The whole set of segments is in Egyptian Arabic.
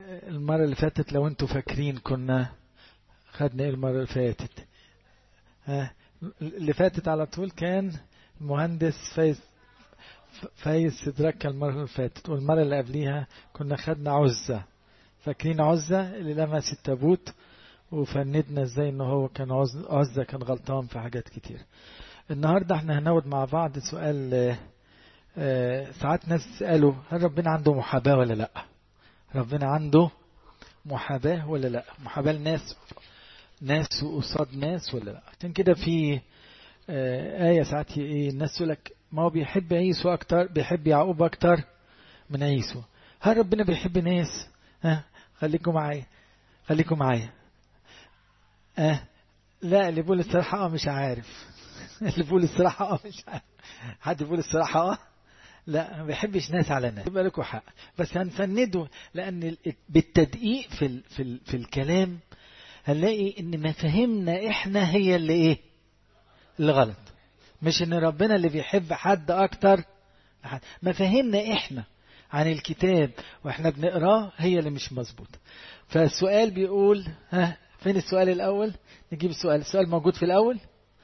المرة اللي فاتت لو انتوا فاكرين كنا خدنا ايه المرة اللي فاتت ها اللي فاتت على طول كان المهندس فايز فايز سدركة المرة اللي فاتت والمرة اللي قبليها كنا خدنا عزة فاكرين عزة اللي لمس التابوت وفندنا ازاي ان هو كان عزة كان غلطان في حاجات كتير النهاردة احنا هناود مع بعض سؤال اه ساعات ناس تسألوا هل ربنا عنده محاباة ولا لا ربنا عنده محاباة ولا لا محاباة لناس ناس قصاد ناس ولا لا عشان كده في اه آية ساعات ايه الناس يقول لك ما هو بيحب عيسو أكتر بيحب يعقوب أكتر من عيسو هل ربنا بيحب ناس ها خليكم معايا خليكم معايا اه لا اللي بيقول الصراحة اه مش عارف اللي بيقول الصراحة اه مش عارف حد يقول الصراحة اه لا ما بيحبش ناس على ناس يبقى لكم حق بس هنسنده لأن بالتدقيق في ال في ال في الكلام هنلاقي ان مفاهيمنا احنا هي اللي ايه اللي غلط مش ان ربنا اللي بيحب حد اكتر مفاهيمنا احنا عن الكتاب واحنا بنقراه هي اللي مش مظبوطه فالسؤال بيقول ها فين السؤال الاول نجيب السؤال السؤال موجود في الاول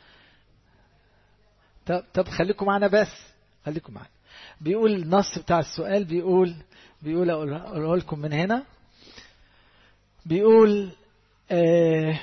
طب طب خليكم معانا بس خليكم معانا بيقول النص بتاع السؤال بيقول بيقول اقوله لكم من هنا بيقول آه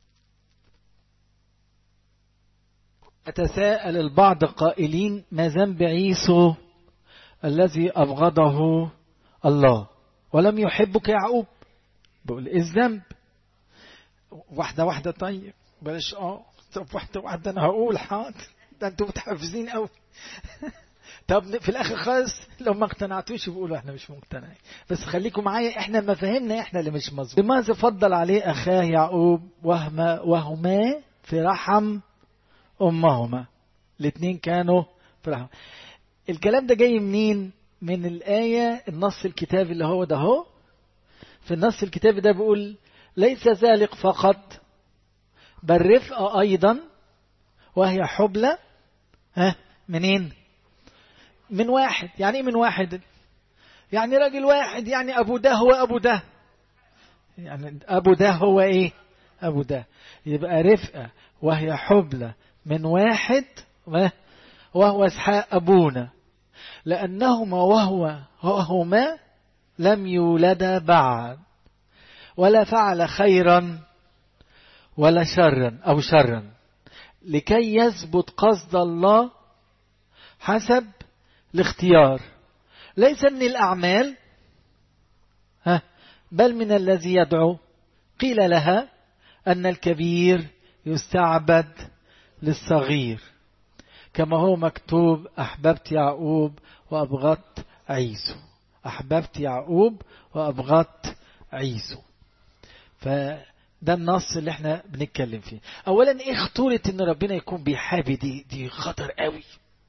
أتساءل البعض قائلين ما ذنب عيسو الذي أبغضه الله ولم يحبك يعقوب بقول إيه الذنب واحدة واحدة طيب بلاش اه طب واحدة واحدة أنا هقول حاضر ده أنتوا متحفزين قوي طب في الآخر خالص لو ما اقتنعتوش بيقولوا احنا مش مقتنعين بس خليكم معايا احنا مفاهيمنا احنا اللي مش مظبوط لماذا فضل عليه أخاه يعقوب وهما وهما في رحم أمهما الاثنين كانوا في رحم الكلام ده جاي منين من الآية النص الكتابي اللي هو ده هو في النص الكتابي ده بيقول ليس ذلك فقط بل رفقة أيضا وهي حبلى ها منين من واحد يعني ايه من واحد يعني راجل واحد يعني أبو ده هو أبو ده يعني أبو ده هو إيه أبو ده يبقى رفقة وهي حبلى من واحد وهو اسحاق أبونا لأنهما وهو وهما لم يولدا بعد ولا فعل خيرا ولا شرا أو شرا لكي يثبت قصد الله حسب الاختيار ليس من الأعمال ها بل من الذي يدعو قيل لها أن الكبير يستعبد للصغير كما هو مكتوب أحببت يعقوب وأبغضت عيسو أحببت يعقوب وأبغضت عيسو فده النص اللي احنا بنتكلم فيه أولا إيه خطورة إن ربنا يكون بيحابي دي دي خطر قوي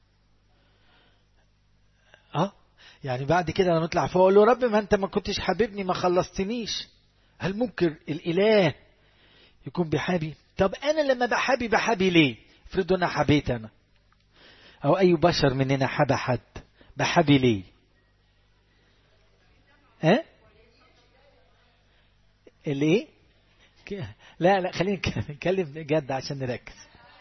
اه يعني بعد كده لما نطلع فوق اقول له رب ما انت ما كنتش حاببني ما خلصتنيش هل ممكن الاله يكون بيحابي طب انا لما بحابي بحابي ليه افرضوا انا حبيت انا او اي بشر مننا حب حد بحابي ليه ها الايه لا لا خلينا نتكلم جد عشان نركز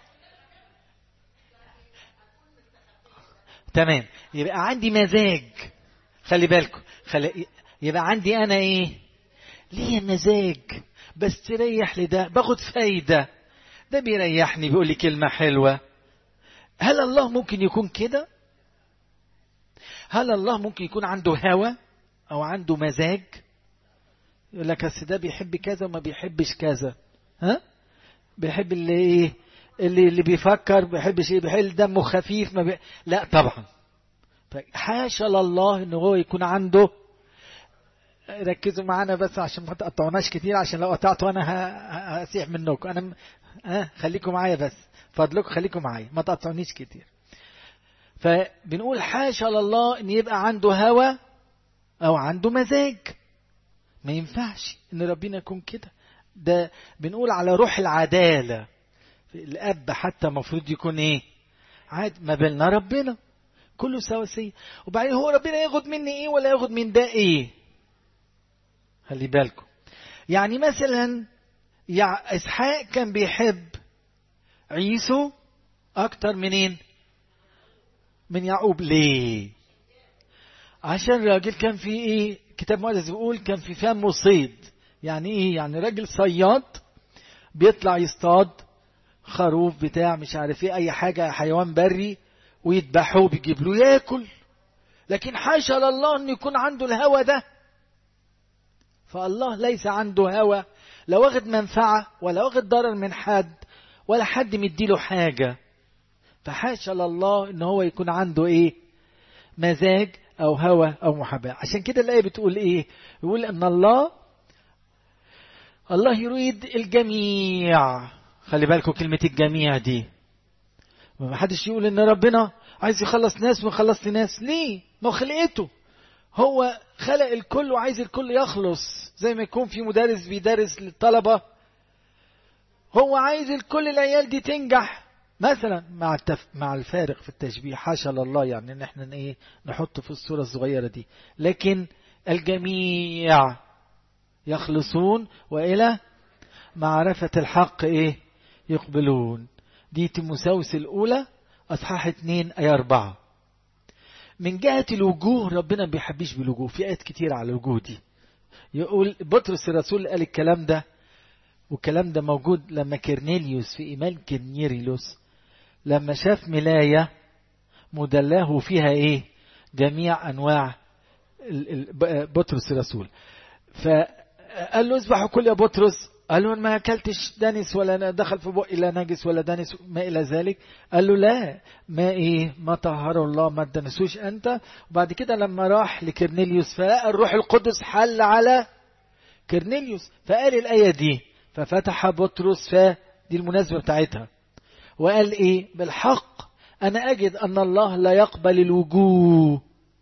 تمام يبقى عندي مزاج خلي بالكم خلي يبقى عندي انا ايه ليه مزاج بس تريح لده باخد فايده ده بيريحني بيقول لي كلمه حلوه هل الله ممكن يكون كده هل الله ممكن يكون عنده هوى او عنده مزاج يقول لك اصل ده بيحب كذا وما بيحبش كذا ها بيحب اللي ايه اللي اللي بيفكر بيحبش ايه بيحب دمه خفيف ما بي... لا طبعا حاشا لله ان هو يكون عنده ركزوا معانا بس عشان ما تقطعوناش كتير عشان لو قطعتوا انا هسيح منكم انا ها خليكم معايا بس فضلكم خليكم معايا ما تقطعونيش كتير فبنقول حاشا لله ان يبقى عنده هوى او عنده مزاج ما ينفعش ان ربنا يكون كده ده بنقول على روح العداله الاب حتى المفروض يكون ايه عاد ما بالنا ربنا كله سواسية وبعدين هو ربنا ياخد مني ايه ولا ياخد من ده ايه خلي بالكم يعني مثلا يع... اسحاق كان بيحب عيسو اكتر منين من يعقوب ليه عشان الراجل كان في ايه كتاب مقدس بيقول كان في فمه صيد يعني ايه يعني راجل صياد بيطلع يصطاد خروف بتاع مش عارف ايه اي حاجه حيوان بري ويذبحه وبيجيب له ياكل لكن حاشا لله ان يكون عنده الهوى ده فالله ليس عنده هوى لا واخد منفعه ولا واخد ضرر من حد ولا حد مديله حاجه فحاشا لله ان هو يكون عنده ايه مزاج او هوى او محبه عشان كده الايه بتقول ايه يقول ان الله الله يريد الجميع خلي بالكم كلمة الجميع دي ما حدش يقول ان ربنا عايز يخلص ناس ويخلص ناس ليه ما خلقته هو خلق الكل وعايز الكل يخلص زي ما يكون في مدرس بيدرس للطلبة هو عايز الكل العيال دي تنجح مثلا مع التف... مع الفارق في التشبيه حاشا لله يعني ان احنا ايه نحطه في الصورة الصغيرة دي لكن الجميع يخلصون والى معرفة الحق ايه يقبلون دي تيموساوس الاولى اصحاح اتنين اي اربعة من جهة الوجوه ربنا ما بيحبش بالوجوه في آيات كتير على الوجوه دي يقول بطرس الرسول قال الكلام ده والكلام ده موجود لما كرنيليوس في إيمان كرنيريلوس لما شاف ملاية مدلاه فيها إيه جميع أنواع بطرس الرسول فقال له اذبحوا كل يا بطرس قال له ما اكلتش دانس ولا دخل في بقي لا نجس ولا دانس ما الى ذلك قال له لا ما ايه ما طهره الله ما تدنسوش انت وبعد كده لما راح لكرنيليوس فلقى الروح القدس حل على كرنيليوس فقال الايه دي ففتح بطرس ف دي المناسبه بتاعتها وقال ايه بالحق انا اجد ان الله لا يقبل الوجوه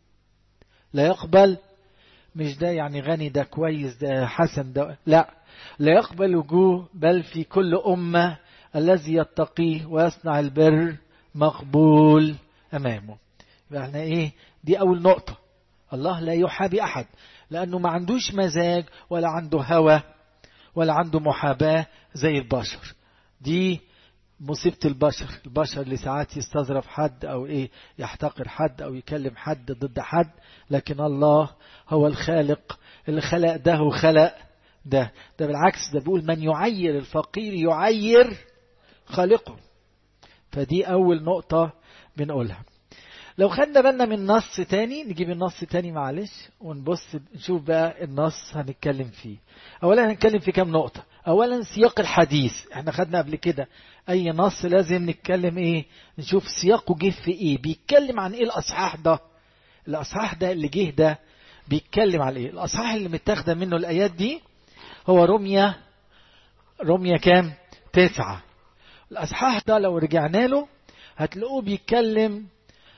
لا يقبل مش ده يعني غني ده كويس ده حسن ده لا لا يقبل وجوه بل في كل أمة الذي يتقيه ويصنع البر مقبول أمامه يعني إيه دي أول نقطة الله لا يحابي أحد لأنه ما عندوش مزاج ولا عنده هوى ولا عنده محاباة زي البشر دي مصيبة البشر البشر اللي ساعات يستظرف حد أو إيه يحتقر حد أو يكلم حد ضد حد لكن الله هو الخالق اللي خلق ده وخلق ده ده بالعكس ده بيقول من يعير الفقير يعير خالقه فدي أول نقطة بنقولها لو خدنا بالنا من نص تاني نجيب النص تاني معلش ونبص نشوف بقى النص هنتكلم فيه أولا هنتكلم في كام نقطة أولا سياق الحديث احنا خدنا قبل كده أي نص لازم نتكلم إيه نشوف سياقه جه في إيه بيتكلم عن إيه الأصحاح ده الأصحاح ده اللي جه ده بيتكلم على إيه الأصحاح اللي متاخدة منه الآيات دي هو رمية رمية كام تسعة الأصحاح ده لو رجعنا له هتلاقوه بيتكلم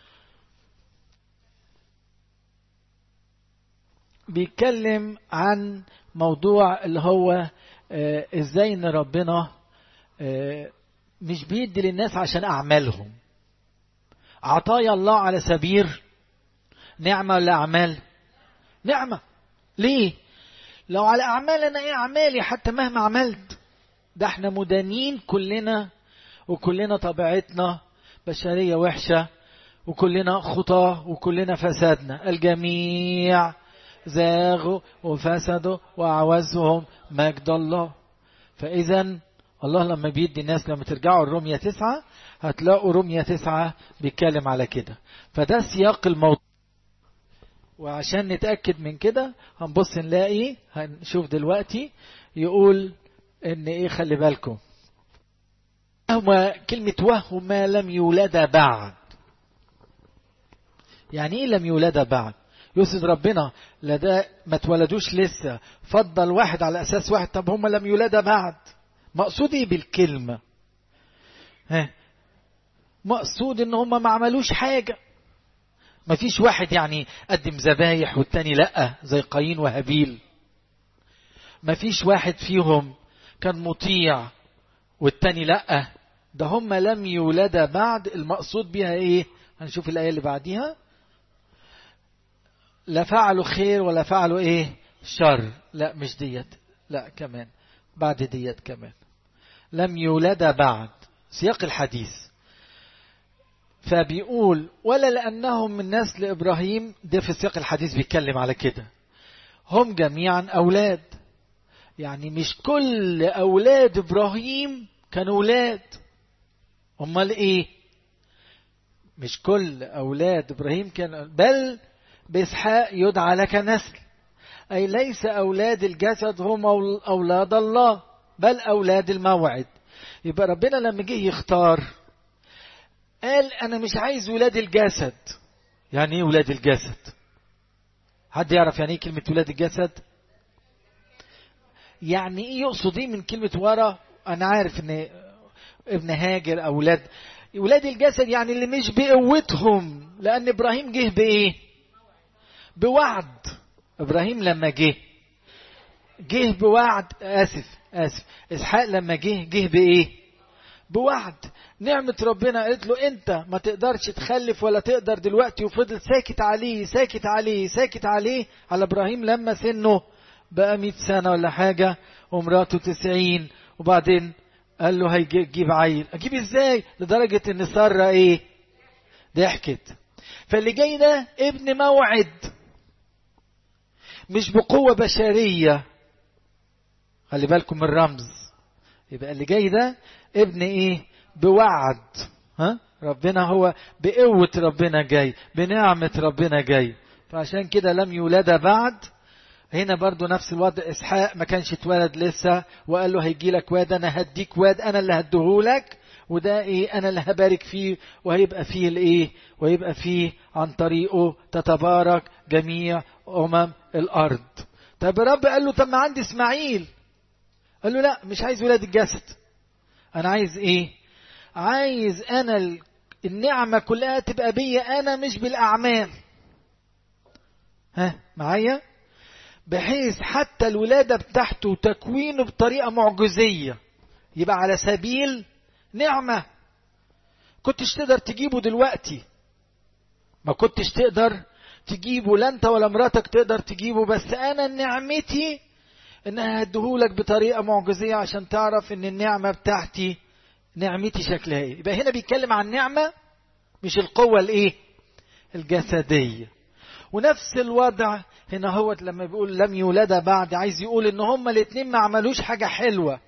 بيتكلم عن موضوع اللي هو آه ازاي ان ربنا آه مش بيدي للناس عشان اعمالهم عطايا الله على سبيل نعمة ولا اعمال نعمة ليه لو على اعمال انا ايه اعمالي حتى مهما عملت ده احنا مدانين كلنا وكلنا طبيعتنا بشرية وحشة وكلنا خطاه وكلنا فسادنا الجميع زاغوا وفسدوا وأعوزهم مجد الله فإذا الله لما بيدي الناس لما ترجعوا الرمية تسعة هتلاقوا رمية تسعة بيتكلم على كده فده سياق الموضوع وعشان نتأكد من كده هنبص نلاقي هنشوف دلوقتي يقول ان ايه خلي بالكم هما كلمة وهما لم يولد بعد يعني ايه لم يولد بعد يقصد ربنا لا ده ما اتولدوش لسه فضل واحد على اساس واحد طب هم لم يولد بعد مقصود ايه بالكلمه ها مقصود ان هم ما عملوش حاجه ما فيش واحد يعني قدم ذبايح والتاني لا زي قايين وهابيل ما فيش واحد فيهم كان مطيع والتاني لا ده هم لم يولد بعد المقصود بها ايه هنشوف الايه اللي بعديها لا فعلوا خير ولا فعلوا ايه شر لا مش ديت لا كمان بعد ديت كمان لم يولد بعد سياق الحديث فبيقول ولا لأنهم من نسل إبراهيم ده في سياق الحديث بيتكلم على كده هم جميعا أولاد يعني مش كل أولاد إبراهيم كانوا أولاد أمال إيه مش كل أولاد إبراهيم كان بل بإسحاق يدعى لك نسل أي ليس أولاد الجسد هم أولاد الله بل أولاد الموعد يبقى ربنا لما جه يختار قال أنا مش عايز ولاد الجسد يعني إيه ولاد الجسد حد يعرف يعني إيه كلمة ولاد الجسد يعني إيه يقصد إيه من كلمة ورا أنا عارف إن ابن هاجر أولاد ولاد الجسد يعني اللي مش بقوتهم لأن إبراهيم جه بإيه بوعد إبراهيم لما جه جه بوعد آسف آسف إسحاق لما جه جه بإيه بوعد نعمة ربنا قالت له أنت ما تقدرش تخلف ولا تقدر دلوقتي وفضل ساكت عليه ساكت عليه ساكت عليه على إبراهيم لما سنه بقى مئة سنة ولا حاجة ومراته تسعين وبعدين قال له هيجيب عيل أجيب إزاي لدرجة إن سارة إيه ضحكت فاللي جاي ده ابن موعد مش بقوة بشرية خلي بالكم من الرمز يبقى اللي جاي ده ابن ايه بوعد ها ربنا هو بقوة ربنا جاي بنعمة ربنا جاي فعشان كده لم يولد بعد هنا برضو نفس الوضع إسحاق ما كانش اتولد لسه وقال له هيجي لك واد أنا هديك واد أنا اللي هديهولك وده ايه انا اللي هبارك فيه وهيبقى فيه الايه وهيبقى فيه عن طريقه تتبارك جميع امم الارض طب الرب قال له طب ما عندي اسماعيل قال له لا مش عايز ولاد الجسد انا عايز ايه عايز انا النعمة كلها تبقى بيا انا مش بالاعمال ها معايا بحيث حتى الولادة بتاعته تكوينه بطريقة معجزية يبقى على سبيل نعمة كنتش تقدر تجيبه دلوقتي ما كنتش تقدر تجيبه لا انت ولا مراتك تقدر تجيبه بس انا نعمتي انها هديهولك بطريقة معجزية عشان تعرف ان النعمة بتاعتي نعمتي شكلها ايه يبقى هنا بيتكلم عن نعمة مش القوة الايه الجسدية ونفس الوضع هنا هو لما بيقول لم يولد بعد عايز يقول ان هما الاتنين ما عملوش حاجة حلوة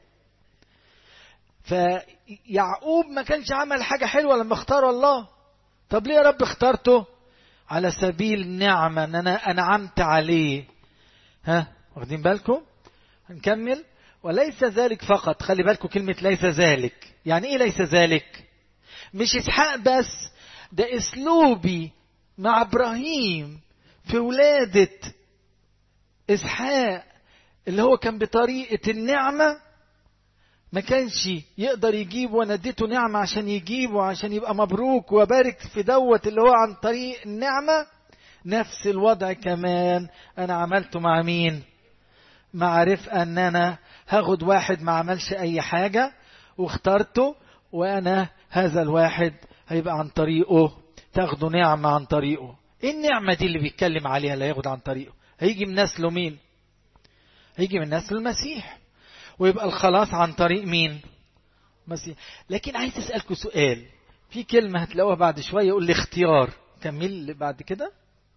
فيعقوب ما كانش عمل حاجة حلوة لما اختار الله طب ليه يا رب اخترته على سبيل النعمة ان انا انعمت عليه ها واخدين بالكم هنكمل وليس ذلك فقط خلي بالكم كلمة ليس ذلك يعني ايه ليس ذلك مش اسحاق بس ده اسلوبي مع ابراهيم في ولادة اسحاق اللي هو كان بطريقة النعمة ما كانش يقدر يجيب وانا اديته نعمة عشان يجيبه عشان يبقى مبروك وبارك في دوت اللي هو عن طريق النعمة نفس الوضع كمان انا عملته مع مين مع رفقة ان انا هاخد واحد ما عملش اي حاجة واخترته وانا هذا الواحد هيبقى عن طريقه تاخده نعمة عن طريقه ايه النعمة دي اللي بيتكلم عليها اللي هياخد عن طريقه هيجي من نسله مين هيجي من نسل المسيح ويبقى الخلاص عن طريق مين مسيح لكن عايز اسالكم سؤال في كلمه هتلاقوها بعد شويه يقول لي اختيار كمل بعد كده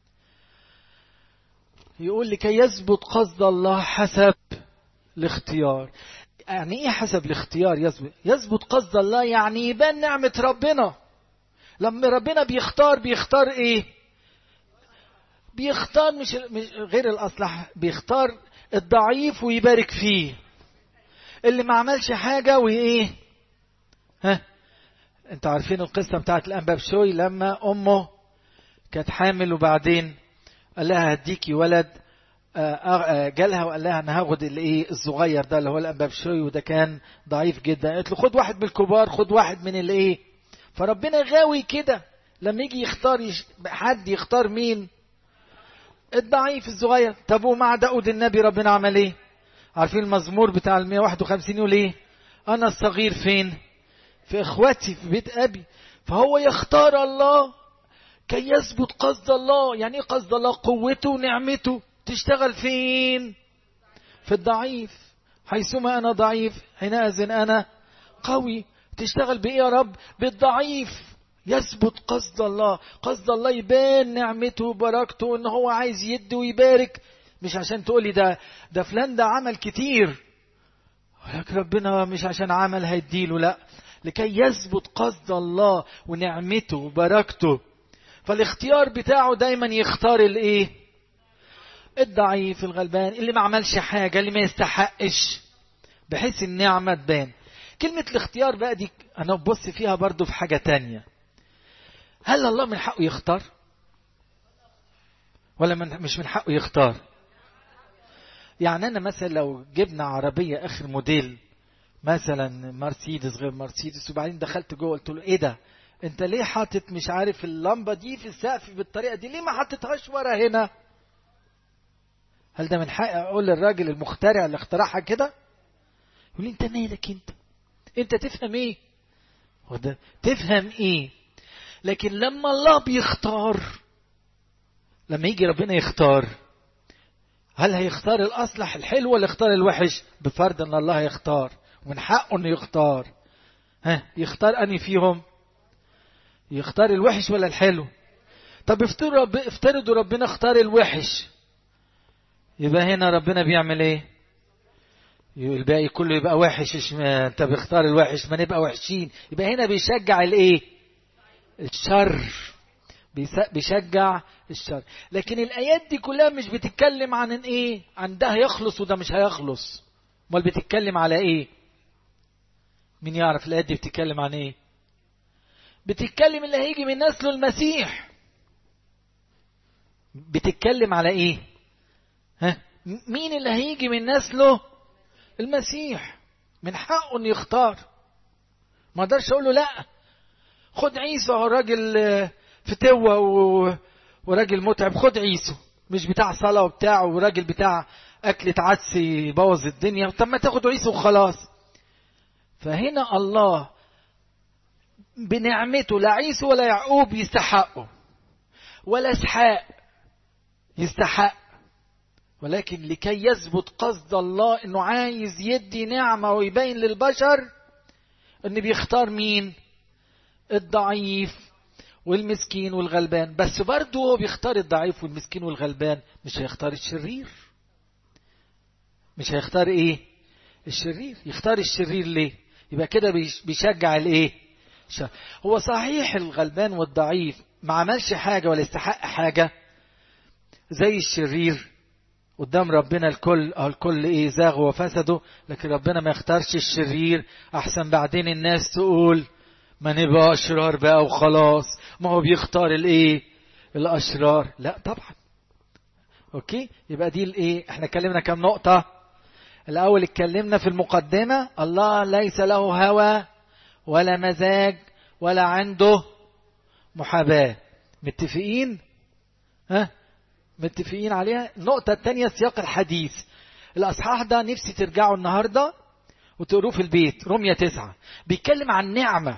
يقول لكي يثبت قصد الله حسب الاختيار يعني ايه حسب الاختيار يثبت يثبت قصد الله يعني يبان نعمه ربنا لما ربنا بيختار بيختار ايه بيختار مش غير الاصلح بيختار الضعيف ويبارك فيه اللي ما عملش حاجة وإيه ها انتوا عارفين القصة بتاعت الأنباب شوي لما أمه كانت حامل وبعدين قال لها هديكي ولد جالها وقال لها انا هاخد الايه الصغير ده اللي هو الانباب شوي وده كان ضعيف جدا قالت له خد واحد من الكبار خد واحد من الايه فربنا غاوي كده لما يجي يختار يش... حد يختار مين الضعيف الصغير طب ومع داود النبي ربنا عمل ايه عارفين المزمور بتاع ال 151 يقول ايه انا الصغير فين في اخواتي في بيت ابي فهو يختار الله كي يثبت قصد الله يعني ايه قصد الله قوته ونعمته تشتغل فين في الضعيف حيثما أنا ضعيف حينئذ أنا قوي تشتغل بإيه يا رب بالضعيف يثبت قصد الله قصد الله يبان نعمته وبركته ان هو عايز يدي ويبارك مش عشان تقولي ده ده فلان ده عمل كتير ولكن ربنا مش عشان عمل هيديله لا لكي يثبت قصد الله ونعمته وبركته فالاختيار بتاعه دايما يختار الايه الضعيف الغلبان اللي ما عملش حاجه اللي ما يستحقش بحيث النعمه تبان كلمه الاختيار بقى دي انا ببص فيها برضو في حاجه تانية هل الله من حقه يختار ولا من مش من حقه يختار يعني انا مثلا لو جبنا عربيه اخر موديل مثلا مرسيدس غير مرسيدس وبعدين دخلت جوه قلت له ايه ده انت ليه حاطط مش عارف اللمبه دي في السقف بالطريقه دي ليه ما حطيتهاش ورا هنا هل ده من حقي اقول للراجل المخترع اللي اخترعها كده يقول لي انت مالك انت انت تفهم ايه وده تفهم ايه لكن لما الله بيختار لما يجي ربنا يختار هل هيختار الاصلح الحلو ولا يختار الوحش بفرض ان الله يختار ومن حقه انه يختار ها يختار اني فيهم يختار الوحش ولا الحلو طب افترضوا رب... افترضوا ربنا اختار الوحش يبقى هنا ربنا بيعمل ايه الباقي كله يبقى وحش انت بيختار الوحش ما نبقى وحشين يبقى هنا بيشجع الايه الشر بيشجع الشر لكن الايات دي كلها مش بتتكلم عن ايه عن ده هيخلص وده مش هيخلص امال بتتكلم على ايه مين يعرف الايات دي بتتكلم عن ايه بتتكلم اللي هيجي من نسله المسيح بتتكلم على ايه ها مين اللي هيجي من نسله المسيح من حقه انه يختار ما اقدرش اقول له لا خد عيسى هو راجل فتوة و... وراجل متعب خد عيسو مش بتاع صلاة وبتاع وراجل بتاع أكلة عدس يبوظ الدنيا طب ما تاخد عيسو وخلاص فهنا الله بنعمته لا عيسو ولا يعقوب يستحقوا ولا اسحاق يستحق ولكن لكي يثبت قصد الله انه عايز يدي نعمه ويبين للبشر ان بيختار مين الضعيف والمسكين والغلبان بس برضه هو بيختار الضعيف والمسكين والغلبان مش هيختار الشرير مش هيختار ايه الشرير يختار الشرير ليه يبقى كده بيشجع الايه هو صحيح الغلبان والضعيف ما عملش حاجه ولا يستحق حاجه زي الشرير قدام ربنا الكل اه الكل ايه زاغوا وفسدوا لكن ربنا ما يختارش الشرير احسن بعدين الناس تقول ما نبقى اشرار بقى وخلاص ما هو بيختار الايه الاشرار لا طبعا اوكي يبقى دي الايه احنا اتكلمنا كام نقطه الاول اتكلمنا في المقدمه الله ليس له هوى ولا مزاج ولا عنده محاباه متفقين ها متفقين عليها النقطة الثانية سياق الحديث الأصحاح ده نفسي ترجعوا النهاردة وتقروه في البيت رمية تسعة بيتكلم عن نعمة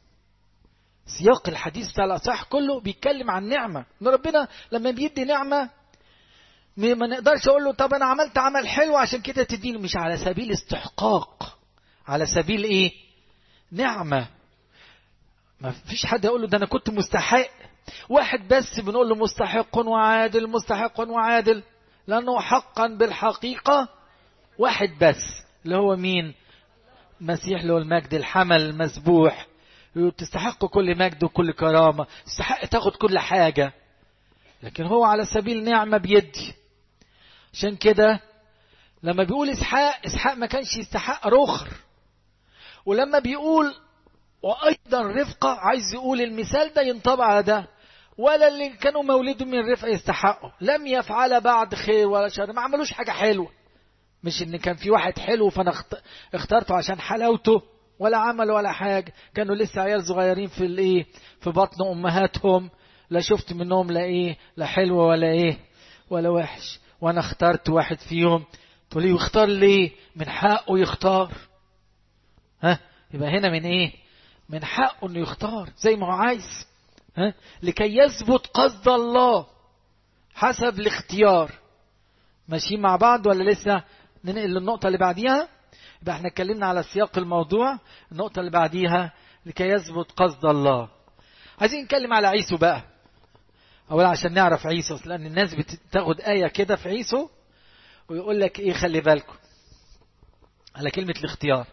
سياق الحديث بتاع الأصحاح كله بيتكلم عن نعمة إن ربنا لما بيدي نعمة ما نقدرش أقول له طب أنا عملت عمل حلو عشان كده تديني مش على سبيل استحقاق على سبيل إيه نعمة ما فيش حد يقول له ده أنا كنت مستحق واحد بس بنقول له مستحق وعادل مستحق وعادل لأنه حقا بالحقيقة واحد بس اللي هو مين مسيح له المجد الحمل المسبوح تستحق كل مجد وكل كرامة تستحق تاخد كل حاجة لكن هو على سبيل نعمة بيدي عشان كده لما بيقول إسحاق إسحاق ما كانش يستحق رخر ولما بيقول وأيضا رفقة عايز يقول المثال ده ينطبق على ده ولا اللي كانوا مولدوا من رفقة يستحقوا لم يفعل بعد خير ولا شر ما عملوش حاجة حلوة مش ان كان في واحد حلو فانا اخترته عشان حلاوته ولا عمل ولا حاجة كانوا لسه عيال صغيرين في الايه في بطن امهاتهم لا شفت منهم لا ايه لا حلو ولا ايه ولا وحش وانا اخترت واحد فيهم تقول لي يختار ليه من حقه يختار ها يبقى هنا من ايه من حقه انه يختار زي ما هو عايز ها لكي يثبت قصد الله حسب الاختيار ماشيين مع بعض ولا لسه ننقل للنقطة اللي بعديها يبقى احنا اتكلمنا على سياق الموضوع النقطة اللي بعديها لكي يثبت قصد الله عايزين نتكلم على عيسو بقى أولا عشان نعرف عيسو لأن الناس بتاخد آية كده في عيسو ويقول لك إيه خلي بالكم على كلمة الاختيار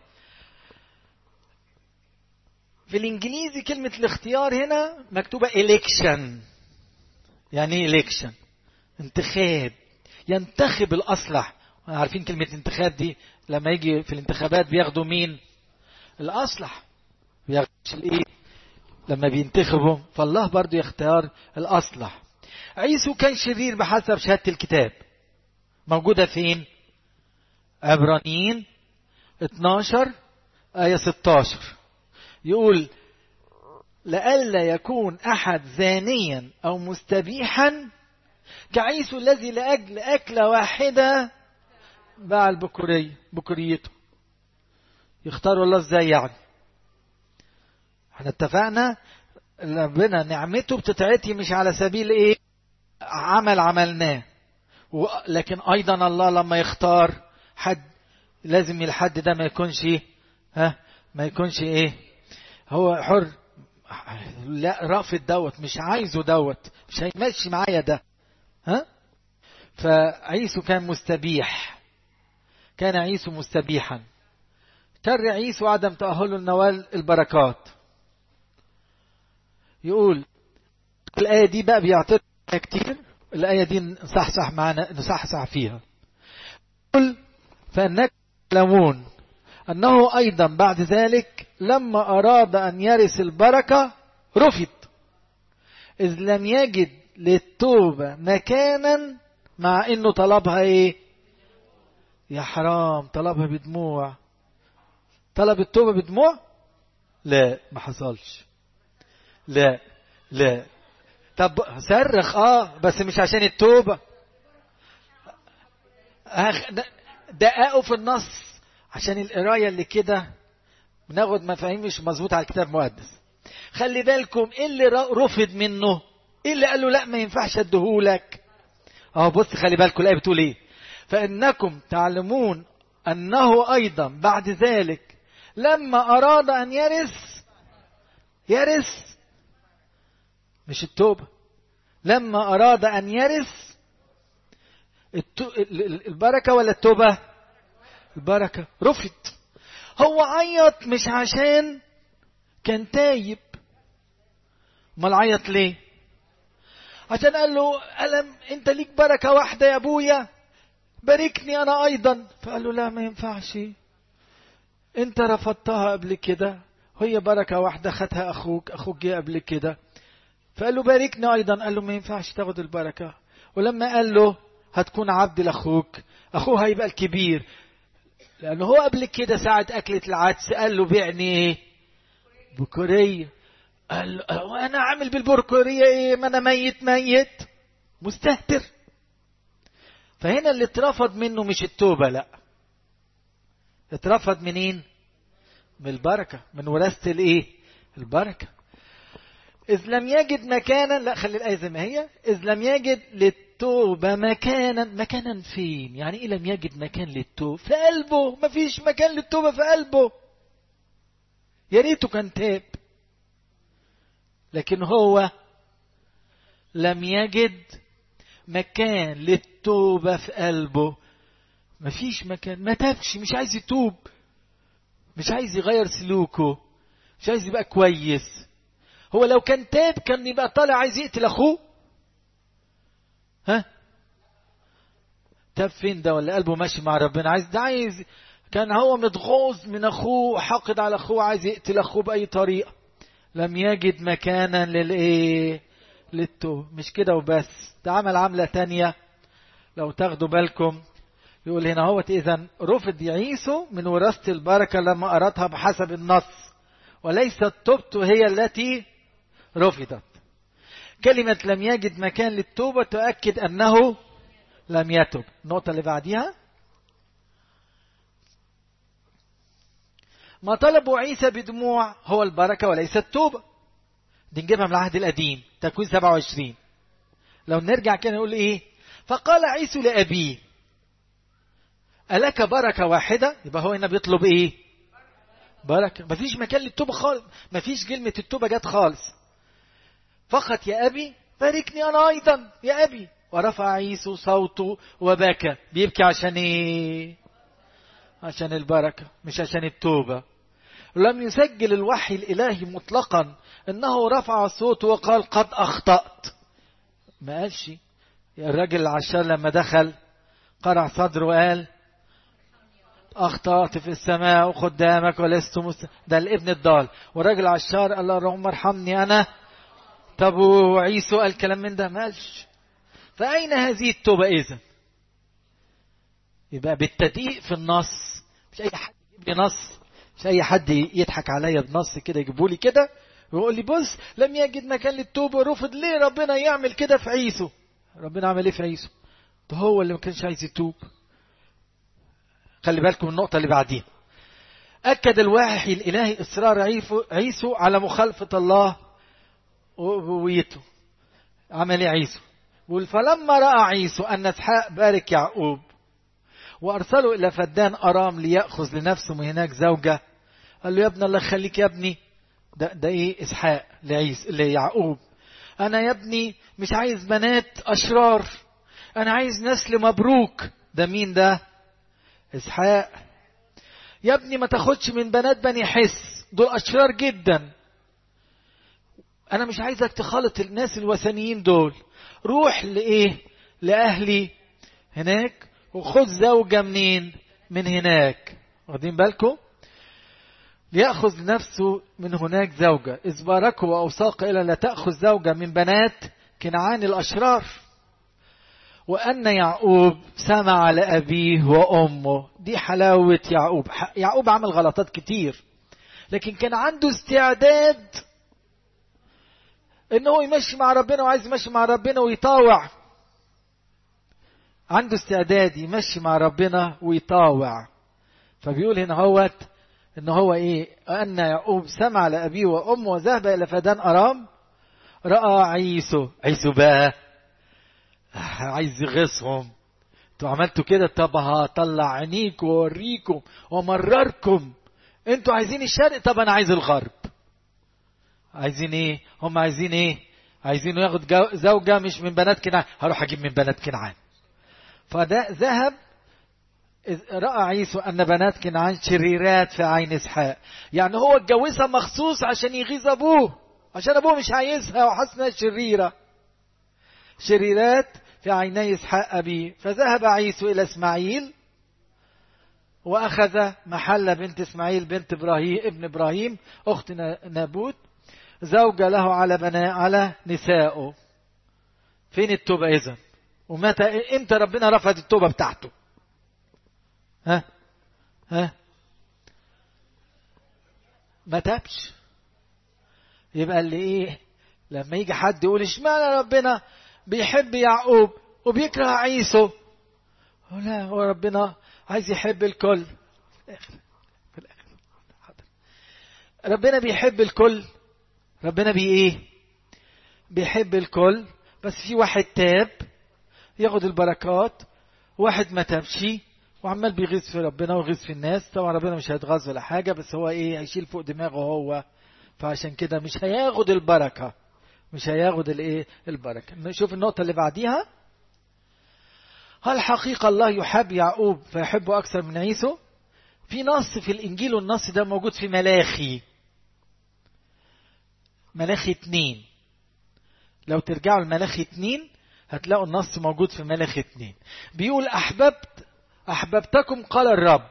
في الإنجليزي كلمة الاختيار هنا مكتوبة election يعني ايه election انتخاب ينتخب الأصلح عارفين كلمة انتخاب دي لما يجي في الانتخابات بياخدوا مين الأصلح بياخدوا الايه لما بينتخبوا فالله برضو يختار الأصلح عيسو كان شرير بحسب شهادة الكتاب موجودة فين عبرانيين 12 آية 16 يقول لئلا يكون أحد زانيا أو مستبيحا كعيسو الذي لأجل أكلة واحدة باع البكورية بكوريته يختاروا الله ازاي يعني احنا اتفقنا ربنا نعمته بتتعطي مش على سبيل ايه عمل عملناه لكن ايضا الله لما يختار حد لازم الحد ده ما يكونش ها ما يكونش ايه هو حر لا رافض دوت مش عايزه دوت مش هيمشي معايا ده ها فعيسو كان مستبيح كان عيسو مستبيحا شر عيسو عدم تأهله لنوال البركات يقول الآية دي بقى بيعطينا كتير الآية دي نصحصح معنا نصحصح فيها يقول فأنك تعلمون أنه أيضا بعد ذلك لما أراد أن يرث البركة رفض إذ لم يجد للتوبة مكانا مع إنه طلبها إيه يا حرام طلبها بدموع طلب التوبة بدموع لا ما حصلش لا لا طب صرخ اه بس مش عشان التوبة دققوا في النص عشان القراية اللي كده بناخد مفاهيم مش مظبوط على الكتاب المقدس خلي بالكم ايه اللي رفض منه ايه اللي قال له لا ما ينفعش اديهولك اه بص خلي بالكم الايه بتقول ايه فانكم تعلمون انه ايضا بعد ذلك لما اراد ان يرث يرث مش التوبه لما اراد ان يرث البركه ولا التوبه البركه رفض هو عيط مش عشان كان تايب امال عيط ليه عشان قال له ألم أنت ليك بركة واحدة يا أبويا باركني أنا أيضا فقال له لا ما ينفعش أنت رفضتها قبل كده هي بركة واحدة خدها أخوك أخوك جه قبل كده فقال له باركني أيضا قال له ما ينفعش تاخد البركة ولما قال له هتكون عبد لأخوك أخوه هيبقى الكبير لأنه هو قبل كده ساعة أكلة العدس قال له بيعني إيه بكورية قال له وانا عامل بالبركورية ايه ما انا ميت ميت مستهتر فهنا اللي اترفض منه مش التوبة لا اترفض منين من البركة من وراثة الايه البركة إذ لم يجد مكانا لا خلي الآية زي ما هي إذ لم يجد للتوبة مكانا مكانا فين يعني إيه لم يجد مكان للتوبة في قلبه مفيش مكان للتوبة في قلبه يا ريته كان تاب لكن هو لم يجد مكان للتوبة في قلبه مفيش مكان ما تابش مش عايز يتوب مش عايز يغير سلوكه مش عايز يبقى كويس هو لو كان تاب كان يبقى طالع عايز يقتل اخوه ها تاب فين ده ولا قلبه ماشي مع ربنا عايز ده عايز كان هو متغوظ من اخوه حاقد على اخوه عايز يقتل اخوه باي طريقه لم يجد مكانا للايه للتوب مش كده وبس ده عمل عملة تانية لو تاخدوا بالكم يقول هنا هو إذا رفض عيسو من وراثة البركة لما أرادها بحسب النص وليست توبته هي التي رفضت كلمة لم يجد مكان للتوبة تؤكد أنه لم يتب النقطة اللي بعديها ما طلبوا عيسى بدموع هو البركة وليس التوبة دي نجيبها من العهد القديم تكوين 27 لو نرجع كده نقول ايه فقال عيسو لأبيه ألك بركة واحدة يبقى هو هنا بيطلب إيه بركة مفيش مكان للتوبة خالص مفيش كلمة التوبة جت خالص فقط يا أبي باركني أنا أيضا يا أبي ورفع عيسو صوته وبكى بيبكي عشان إيه عشان البركة مش عشان التوبة لم يسجل الوحي الإلهي مطلقا أنه رفع صوته وقال قد أخطأت ما قالش الراجل العشار لما دخل قرع صدره وقال أخطأت في السماء وقدامك ولست مس... ده الابن الضال والراجل العشار قال له اللهم ارحمني أنا طب وعيسو قال كلام من ده ما قالش فأين هذه التوبة إذا يبقى بالتدقيق في النص مش أي حد يجيب لي نص مش أي حد يضحك عليا بنص كده يجيبوا لي كده ويقول لي بص لم يجد مكان للتوبة رفض ليه ربنا يعمل كده في عيسو ربنا عمل ايه في عيسو ده هو اللي ما كانش عايز يتوب خلي بالكم من النقطة اللي بعديها أكد الوحي الإلهي إصرار عيسو على مخالفة الله وبويته عمل ايه عيسو بيقول فلما رأى عيسو أن إسحاق بارك يعقوب وأرسله إلى فدان أرام ليأخذ لنفسه من هناك زوجة قال له يا ابن الله خليك يا ابني ده, ده إيه إسحاق لعيس ليعقوب أنا يا ابني مش عايز بنات أشرار أنا عايز نسل مبروك ده مين ده إسحاق يا ابني ما تاخدش من بنات بني حس دول أشرار جدا أنا مش عايزك تخالط الناس الوثنيين دول روح لإيه لأهلي هناك وخد زوجة منين من هناك واخدين بالكم ليأخذ لنفسه من هناك زوجة إذ باركه وأوساق إلى لا تأخذ زوجة من بنات كنعان الأشرار وأن يعقوب سمع لأبيه وأمه دي حلاوة يعقوب يعقوب عمل غلطات كتير لكن كان عنده استعداد ان هو يمشي مع ربنا وعايز يمشي مع ربنا ويطاوع عنده استعداد يمشي مع ربنا ويطاوع فبيقول هنا هوت ان هو ايه ان يعقوب سمع لابيه وامه وذهب الى فدان ارام راى عيسو عيسو بقى عايز يغيظهم انتوا عملتوا كده طب هطلع عينيكم واوريكم وامرركم انتوا عايزين الشرق طب انا عايز الغرب عايزين ايه هم عايزين ايه عايزين ياخد زوجة مش من بنات كنعان هروح اجيب من بنات كنعان فده ذهب رأى عيسو أن بنات كنعان شريرات في عين إسحاق يعني هو اتجوزها مخصوص عشان يغيظ أبوه عشان أبوه مش عايزها وحاسس إنها شريرة شريرات في عيني إسحاق أبيه فذهب عيسو إلى إسماعيل وأخذ محل بنت إسماعيل بنت إبراهيم ابن إبراهيم أخت نابوت زوجة له على بناء على نسائه فين التوبة إذا ومتى امتى ربنا رفض التوبة بتاعته ها ها ما تابش يبقى اللي ايه لما يجي حد يقول اشمعنى ربنا بيحب يعقوب وبيكره عيسو لا هو ربنا عايز يحب الكل في الاخر في الاخر ربنا بيحب الكل ربنا بي ايه بيحب الكل بس في واحد تاب ياخد البركات واحد ما تابش وعمال بيغيظ في ربنا ويغيظ في الناس طبعا ربنا مش هيتغاظ ولا حاجة بس هو ايه هيشيل فوق دماغه هو فعشان كده مش هياخد البركة مش هياخد الايه البركة نشوف النقطة اللي بعديها هل حقيقة الله يحب يعقوب فيحبه أكثر من عيسو في نص في الإنجيل والنص ده موجود في ملاخي ملاخي اتنين لو ترجعوا لملاخي اتنين هتلاقوا النص موجود في ملاخي اتنين بيقول أحببت أحببتكم قال الرب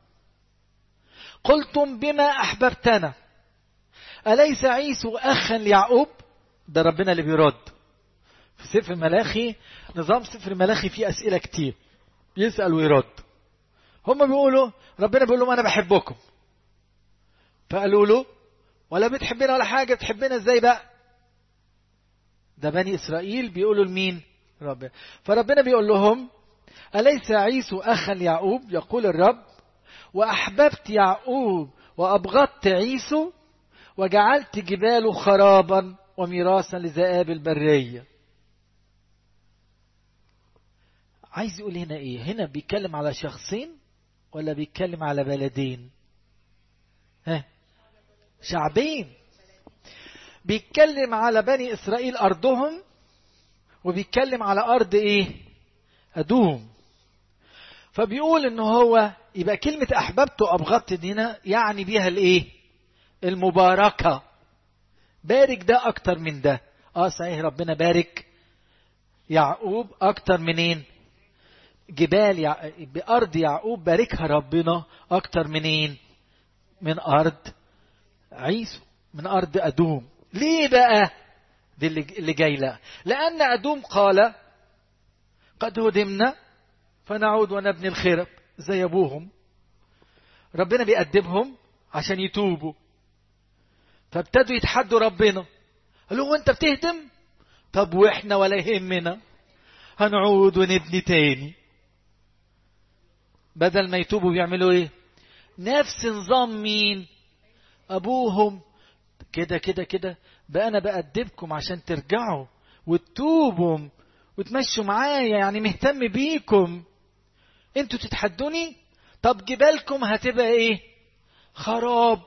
قلتم بما أحببتنا أليس عيسو أخا ليعقوب ده ربنا اللي بيرد في سفر ملاخي نظام سفر ملاخي فيه أسئلة كتير يسأل ويرد هم بيقولوا ربنا بيقول لهم أنا بحبكم فقالوا له ولا بتحبنا ولا حاجة تحبنا ازاي بقى ده بني إسرائيل بيقولوا لمين ربنا فربنا بيقول لهم أليس عيسو أخا يعقوب يقول الرب وأحببت يعقوب وأبغضت عيسو وجعلت جباله خرابا وميراثا لذئاب البرية عايز يقول هنا ايه هنا بيتكلم على شخصين ولا بيتكلم على بلدين ها شعبين بيتكلم على بني إسرائيل أرضهم وبيتكلم على أرض إيه أدوم فبيقول إن هو يبقى كلمة أحببت أبغضت هنا يعني بيها الإيه المباركة بارك ده أكتر من ده آه صحيح ربنا بارك يعقوب أكتر منين جبال يع... بأرض يعقوب باركها ربنا أكتر منين من أرض عيسو من أرض أدوم ليه بقى دي اللي جاي لا لأن أدوم قال قد هدمنا فنعود ونبني الخرب زي أبوهم ربنا بيأدبهم عشان يتوبوا فابتدوا يتحدوا ربنا قالوا هو انت بتهدم طب واحنا ولا يهمنا هنعود ونبني تاني بدل ما يتوبوا بيعملوا ايه نفس نظام مين ابوهم كده كده كده بقى انا بأدبكم عشان ترجعوا وتتوبوا وتمشوا معايا يعني مهتم بيكم انتوا تتحدوني طب جبالكم هتبقى ايه خراب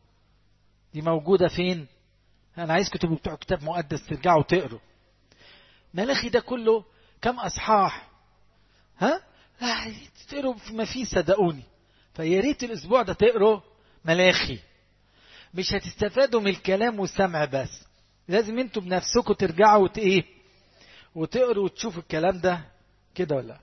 دي موجودة فين انا عايزكم تبقوا بتوع كتاب مقدس ترجعوا تقروا ملاخي ده كله كم اصحاح ها لا تقروا ما فيه صدقوني فيا ريت الاسبوع ده تقروا ملاخي مش هتستفادوا من الكلام والسمع بس لازم انتوا بنفسكم ترجعوا وت ايه وتقروا وتشوفوا الكلام ده كده ولا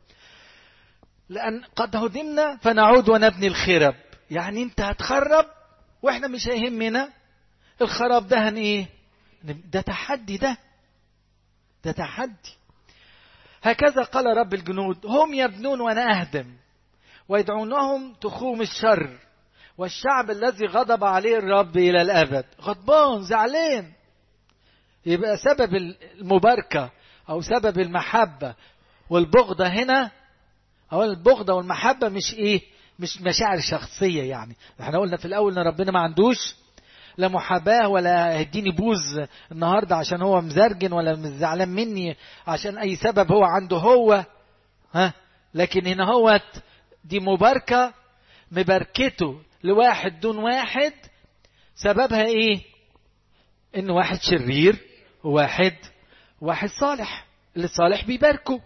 لان قد هدمنا فنعود ونبني الخرب يعني انت هتخرب واحنا مش هيهمنا الخراب ده هن ايه ده تحدي ده ده تحدي هكذا قال رب الجنود هم يبنون وانا اهدم ويدعونهم تخوم الشر والشعب الذي غضب عليه الرب الى الابد غضبان زعلان يبقى سبب المباركه او سبب المحبه والبغضه هنا او البغضه والمحبه مش ايه مش مشاعر شخصيه يعني احنا قلنا في الاول ان ربنا ما عندوش لا محاباه ولا هديني بوز النهارده عشان هو مزرجن ولا زعلان مني عشان اي سبب هو عنده هو ها لكن هنا هو دي مباركه مباركته لواحد دون واحد سببها ايه ان واحد شرير وواحد واحد صالح اللي صالح بيباركه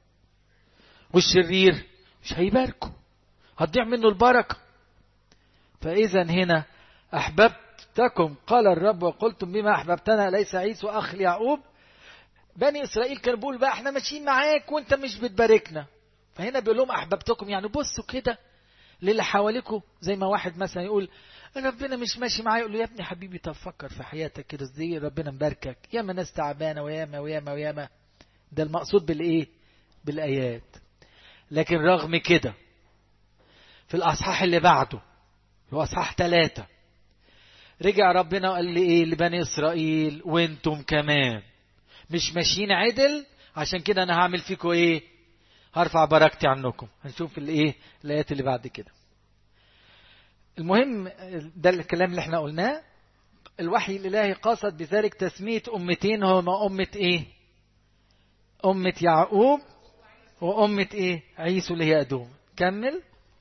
والشرير مش هيباركه هتضيع منه البركة فإذا هنا أحببتكم قال الرب وقلتم بما أحببتنا ليس عيسو أخ يعقوب بني إسرائيل كانوا بيقول بقى احنا ماشيين معاك وانت مش بتباركنا فهنا بيقول لهم أحببتكم يعني بصوا كده للي حواليكم زي ما واحد مثلا يقول ربنا مش ماشي معايا يقول له يا ابني حبيبي طب فكر في حياتك كده ازاي ربنا مباركك ياما ناس تعبانه وياما وياما وياما ده المقصود بالايه بالايات لكن رغم كده في الأصحاح اللي بعده هو أصحاح ثلاثة رجع ربنا وقال لي إيه لبني إسرائيل وانتم كمان مش ماشيين عدل عشان كده أنا هعمل فيكم إيه هرفع بركتي عنكم هنشوف الإيه الآيات اللي بعد كده المهم ده الكلام اللي احنا قلناه الوحي الإلهي قصد بذلك تسمية أمتين هما أمة إيه أمة يعقوب وأمة إيه عيسو اللي هي أدوم كمل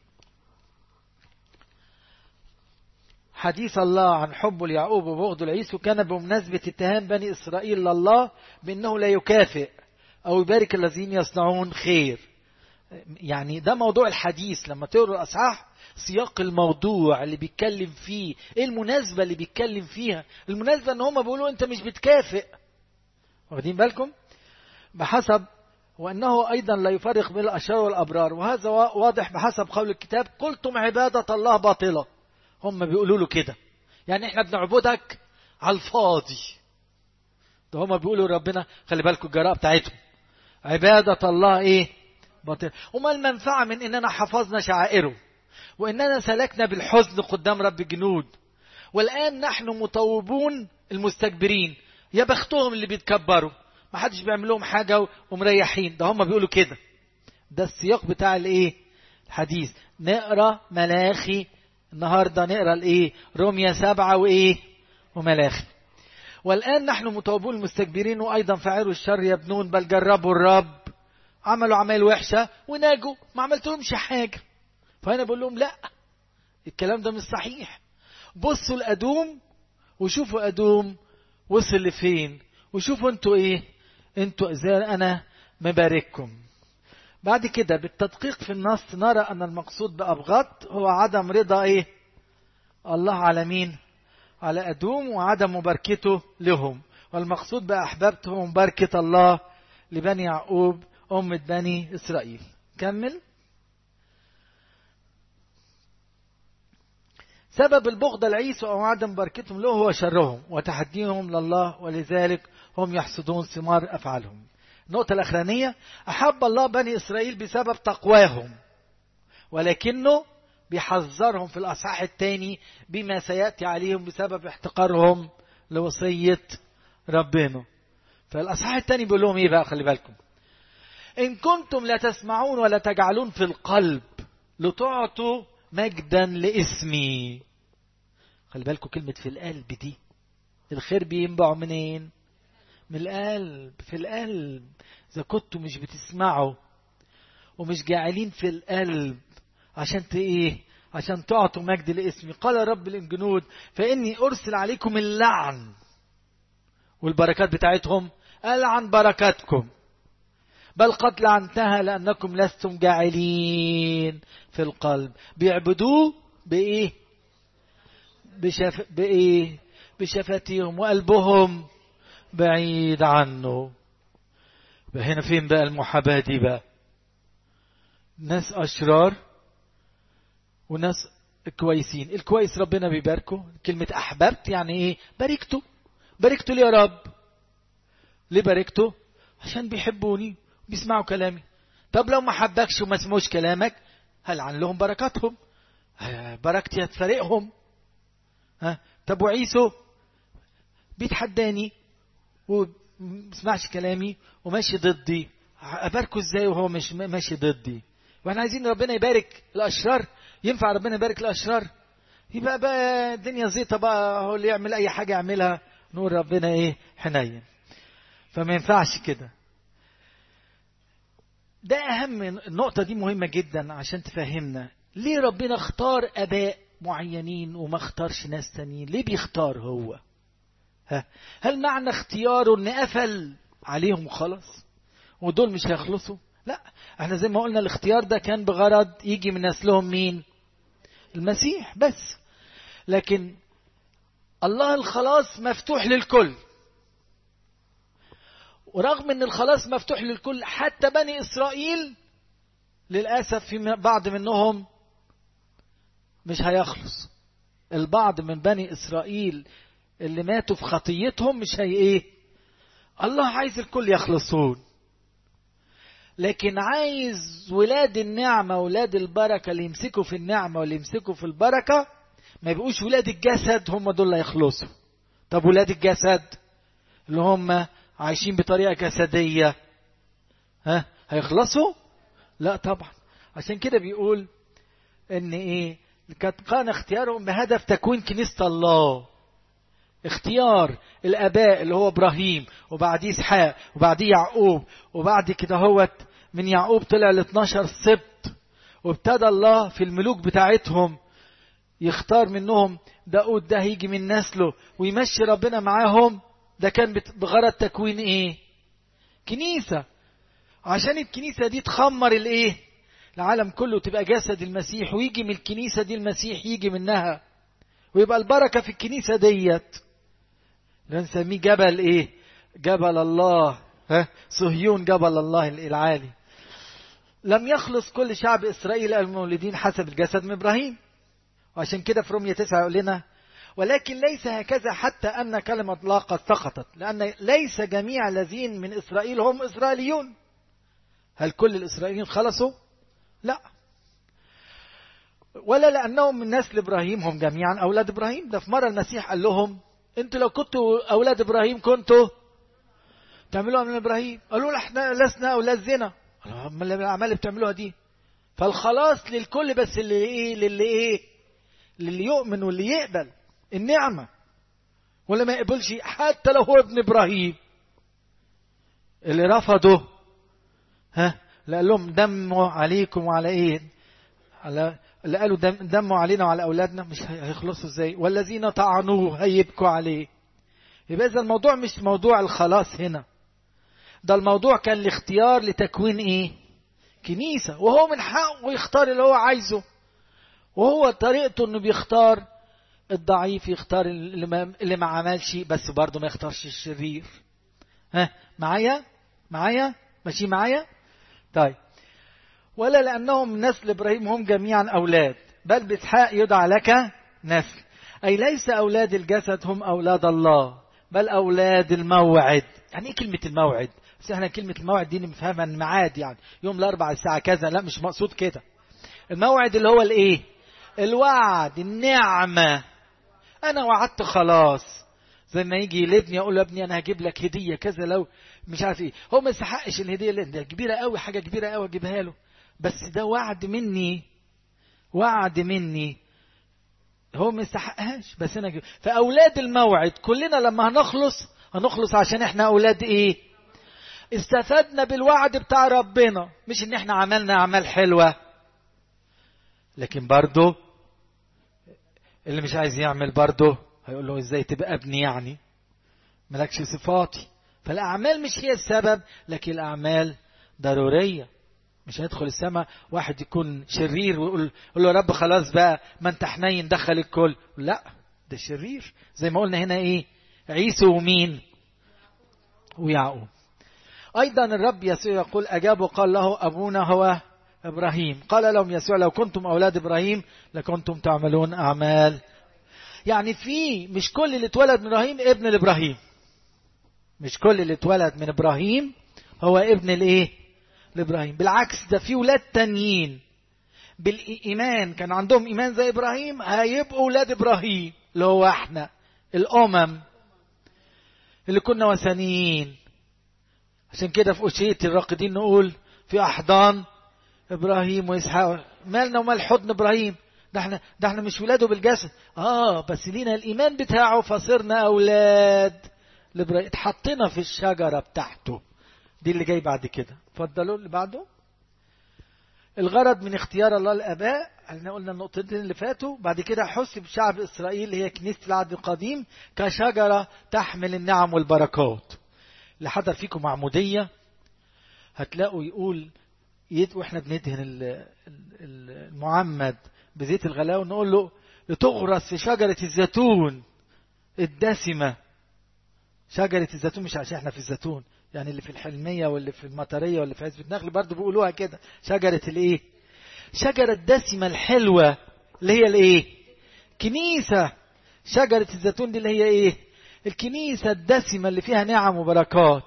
حديث الله عن حب اليعقوب وبغض العيسو كان بمناسبة اتهام بني إسرائيل لله بأنه لا يكافئ أو يبارك الذين يصنعون خير يعني ده موضوع الحديث لما تقرأ الأصحاح سياق الموضوع اللي بيتكلم فيه ايه المناسبة اللي بيتكلم فيها المناسبة ان هم بيقولوا انت مش بتكافئ واخدين بالكم بحسب وأنه أيضا لا يفرق بين الأشرار والأبرار وهذا واضح بحسب قول الكتاب قلتم عبادة الله باطلة هم بيقولوا له كده يعني احنا بنعبدك على الفاضي ده هم بيقولوا ربنا خلي بالكم الجراءة بتاعتهم عبادة الله ايه باطلة وما المنفعة من اننا حفظنا شعائره واننا سلكنا بالحزن قدام رب الجنود والآن نحن مطوبون المستكبرين يا بختهم اللي بيتكبروا ما حدش بيعمل لهم حاجة ومريحين ده هم بيقولوا كده ده السياق بتاع الايه الحديث نقرا ملاخي النهارده نقرا الايه روميا سبعة وايه وملاخي والآن نحن متوبون المستكبرين وأيضا فعلوا الشر يبنون بل جربوا الرب عملوا عمال وحشة وناجوا ما عملتلهمش حاجة فأنا بقول لهم لا الكلام ده مش صحيح بصوا الأدوم وشوفوا أدوم وصل لفين وشوفوا انتوا ايه انتوا ازاي انا مبارككم بعد كده بالتدقيق في النص نرى ان المقصود بأبغض هو عدم رضا ايه الله على مين على أدوم وعدم مباركته لهم والمقصود بأحببتهم مباركة الله لبني يعقوب أمة بني إسرائيل كمل سبب البغض العيسى أو عدم مباركتهم له هو شرهم وتحديهم لله ولذلك هم يحسدون ثمار أفعالهم النقطة الأخرانية أحب الله بني إسرائيل بسبب تقواهم ولكنه بيحذرهم في الأصحاح الثاني بما سيأتي عليهم بسبب احتقارهم لوصية ربنا فالأصحاح الثاني بيقول لهم إيه بقى خلي بالكم إن كنتم لا تسمعون ولا تجعلون في القلب لتعطوا مجدا لاسمي خلي بالكم كلمة في القلب دي الخير بينبع منين من القلب في القلب إذا كنتوا مش بتسمعوا ومش جاعلين في القلب عشان ايه عشان تعطوا مجد لاسمي قال رب الجنود فاني ارسل عليكم اللعن والبركات بتاعتهم العن بركاتكم بل قد لعنتها لانكم لستم جاعلين في القلب بيعبدوه بايه بشف... بايه بشفتيهم وقلبهم بعيد عنه هنا فين بقى المحاباه دي بقى ناس اشرار وناس كويسين الكويس ربنا بيباركه كلمة أحببت يعني إيه باركته باركته ليه يا رب ليه باركته عشان بيحبوني بيسمعوا كلامي طب لو ما حبكش وما سمعوش كلامك هل عن لهم بركاتهم بركتي هتفارقهم ها طب وعيسو بيتحداني ومسمعش كلامي وماشي ضدي أباركه ازاي وهو مش ماشي ضدي واحنا عايزين ربنا يبارك الأشرار ينفع ربنا يبارك الأشرار يبقى بقى الدنيا زيطة بقى هو اللي يعمل أي حاجة يعملها نور ربنا إيه حنين فما ينفعش كده ده أهم النقطة دي مهمة جدا عشان تفهمنا ليه ربنا اختار أباء معينين وما اختارش ناس تانيين ليه بيختار هو ها هل معنى اختياره ان قفل عليهم وخلاص ودول مش هيخلصوا لا احنا زي ما قلنا الاختيار ده كان بغرض يجي من نسلهم مين المسيح بس لكن الله الخلاص مفتوح للكل ورغم ان الخلاص مفتوح للكل حتى بني اسرائيل للاسف في بعض منهم مش هيخلص البعض من بني اسرائيل اللي ماتوا في خطيتهم مش هي ايه الله عايز الكل يخلصون لكن عايز ولاد النعمة ولاد البركة اللي يمسكوا في النعمة واللي يمسكوا في البركة ما يبقوش ولاد الجسد هم دول اللي يخلصوا طب ولاد الجسد اللي هم عايشين بطريقة جسدية ها هيخلصوا لا طبعا عشان كده بيقول ان ايه كان اختيارهم بهدف تكوين كنيسة الله اختيار الاباء اللي هو ابراهيم وبعديه اسحاق وبعديه يعقوب وبعد كده هوت من يعقوب طلع ل 12 سبط وابتدى الله في الملوك بتاعتهم يختار منهم داود ده هيجي من نسله ويمشي ربنا معاهم ده كان بغرض تكوين ايه كنيسة عشان الكنيسة دي تخمر الايه العالم كله تبقى جسد المسيح ويجي من الكنيسة دي المسيح يجي منها ويبقى البركة في الكنيسة ديت نسميه جبل ايه جبل الله ها صهيون جبل الله العالي لم يخلص كل شعب اسرائيل المولودين حسب الجسد من ابراهيم وعشان كده في رومية تسعة يقول لنا ولكن ليس هكذا حتى أن كلمة الله قد سقطت لأن ليس جميع الذين من إسرائيل هم إسرائيليون هل كل الإسرائيليين خلصوا؟ لا ولا لأنهم من نسل إبراهيم هم جميعا أولاد إبراهيم ده في مرة المسيح قال لهم أنتوا لو كنتوا أولاد إبراهيم كنتوا تعملوها من إبراهيم قالوا له احنا لسنا أولاد زنا ما الأعمال اللي بتعملوها دي فالخلاص للكل بس اللي إيه للي إيه للي يؤمن واللي يقبل النعمة ولا ما يقبلش حتى لو هو ابن إبراهيم اللي رفضه ها لا قال لهم دموا عليكم وعلى ايه على اللي قالوا دم دموا علينا وعلى أولادنا مش هيخلصوا ازاي والذين طعنوه هيبكوا عليه يبقى إذا الموضوع مش موضوع الخلاص هنا ده الموضوع كان الاختيار لتكوين ايه كنيسة وهو من حقه يختار اللي هو عايزه وهو طريقته انه بيختار الضعيف يختار اللي ما, اللي ما عملش بس برضه ما يختارش الشرير ها معايا معايا ماشي معايا طيب ولا لأنهم نسل إبراهيم هم جميعا أولاد بل بإسحاق يدعى لك نسل أي ليس أولاد الجسد هم أولاد الله بل أولاد الموعد يعني إيه كلمة الموعد بس احنا كلمة الموعد دي نفهمها الميعاد يعني يوم الأربع الساعة كذا لا مش مقصود كده الموعد اللي هو الإيه الوعد النعمة أنا وعدت خلاص زي ما يجي لابني اقول له يا ابني انا هجيب لك هديه كذا لو مش عارف ايه هو ما يستحقش الهديه اللي ده كبيره قوي حاجه كبيره قوي اجيبها له بس ده وعد مني وعد مني هو ما يستحقهاش بس انا جيب. فاولاد الموعد كلنا لما هنخلص هنخلص عشان احنا اولاد ايه استفدنا بالوعد بتاع ربنا مش ان احنا عملنا اعمال حلوه لكن برضه اللي مش عايز يعمل برضه هيقول له ازاي تبقى ابني يعني ملكش صفاتي فالاعمال مش هي السبب لكن الاعمال ضروريه مش هيدخل السماء واحد يكون شرير ويقول يقول له يا رب خلاص بقى ما انت حنين دخل الكل لا ده شرير زي ما قلنا هنا ايه عيسى ومين ويعقوب ايضا الرب يسوع يقول اجاب وقال له ابونا هو ابراهيم قال لهم يسوع لو كنتم اولاد ابراهيم لكنتم تعملون اعمال يعني في مش كل اللي اتولد من ابراهيم ابن لابراهيم مش كل اللي اتولد من ابراهيم هو ابن الايه لابراهيم بالعكس ده في ولاد تانيين بالايمان كان عندهم ايمان زي ابراهيم هيبقوا اولاد ابراهيم اللي هو احنا الامم اللي كنا وثنيين عشان كده في أشية الراقدين نقول في أحضان إبراهيم وإسحاق مالنا ومال حضن إبراهيم ده احنا ده احنا مش ولاده بالجسد اه بس لينا الايمان بتاعه فصرنا اولاد لابراهيم اتحطينا في الشجره بتاعته دي اللي جاي بعد كده اتفضلوا اللي بعده الغرض من اختيار الله الاباء احنا قلنا النقطتين اللي فاتوا بعد كده حسب شعب اسرائيل اللي هي كنيسه العهد القديم كشجره تحمل النعم والبركات اللي حضر فيكم معموديه هتلاقوا يقول يد واحنا بندهن المعمد بزيت الغلاوه نقول له لتغرس في شجرة الزيتون الدسمة شجرة الزيتون مش عشان احنا في الزيتون يعني اللي في الحلمية واللي في المطرية واللي في عزبة النخل برضه بيقولوها كده شجرة الايه شجرة الدسمة الحلوة اللي هي الايه كنيسة شجرة الزيتون دي اللي هي ايه الكنيسة الدسمة اللي فيها نعم وبركات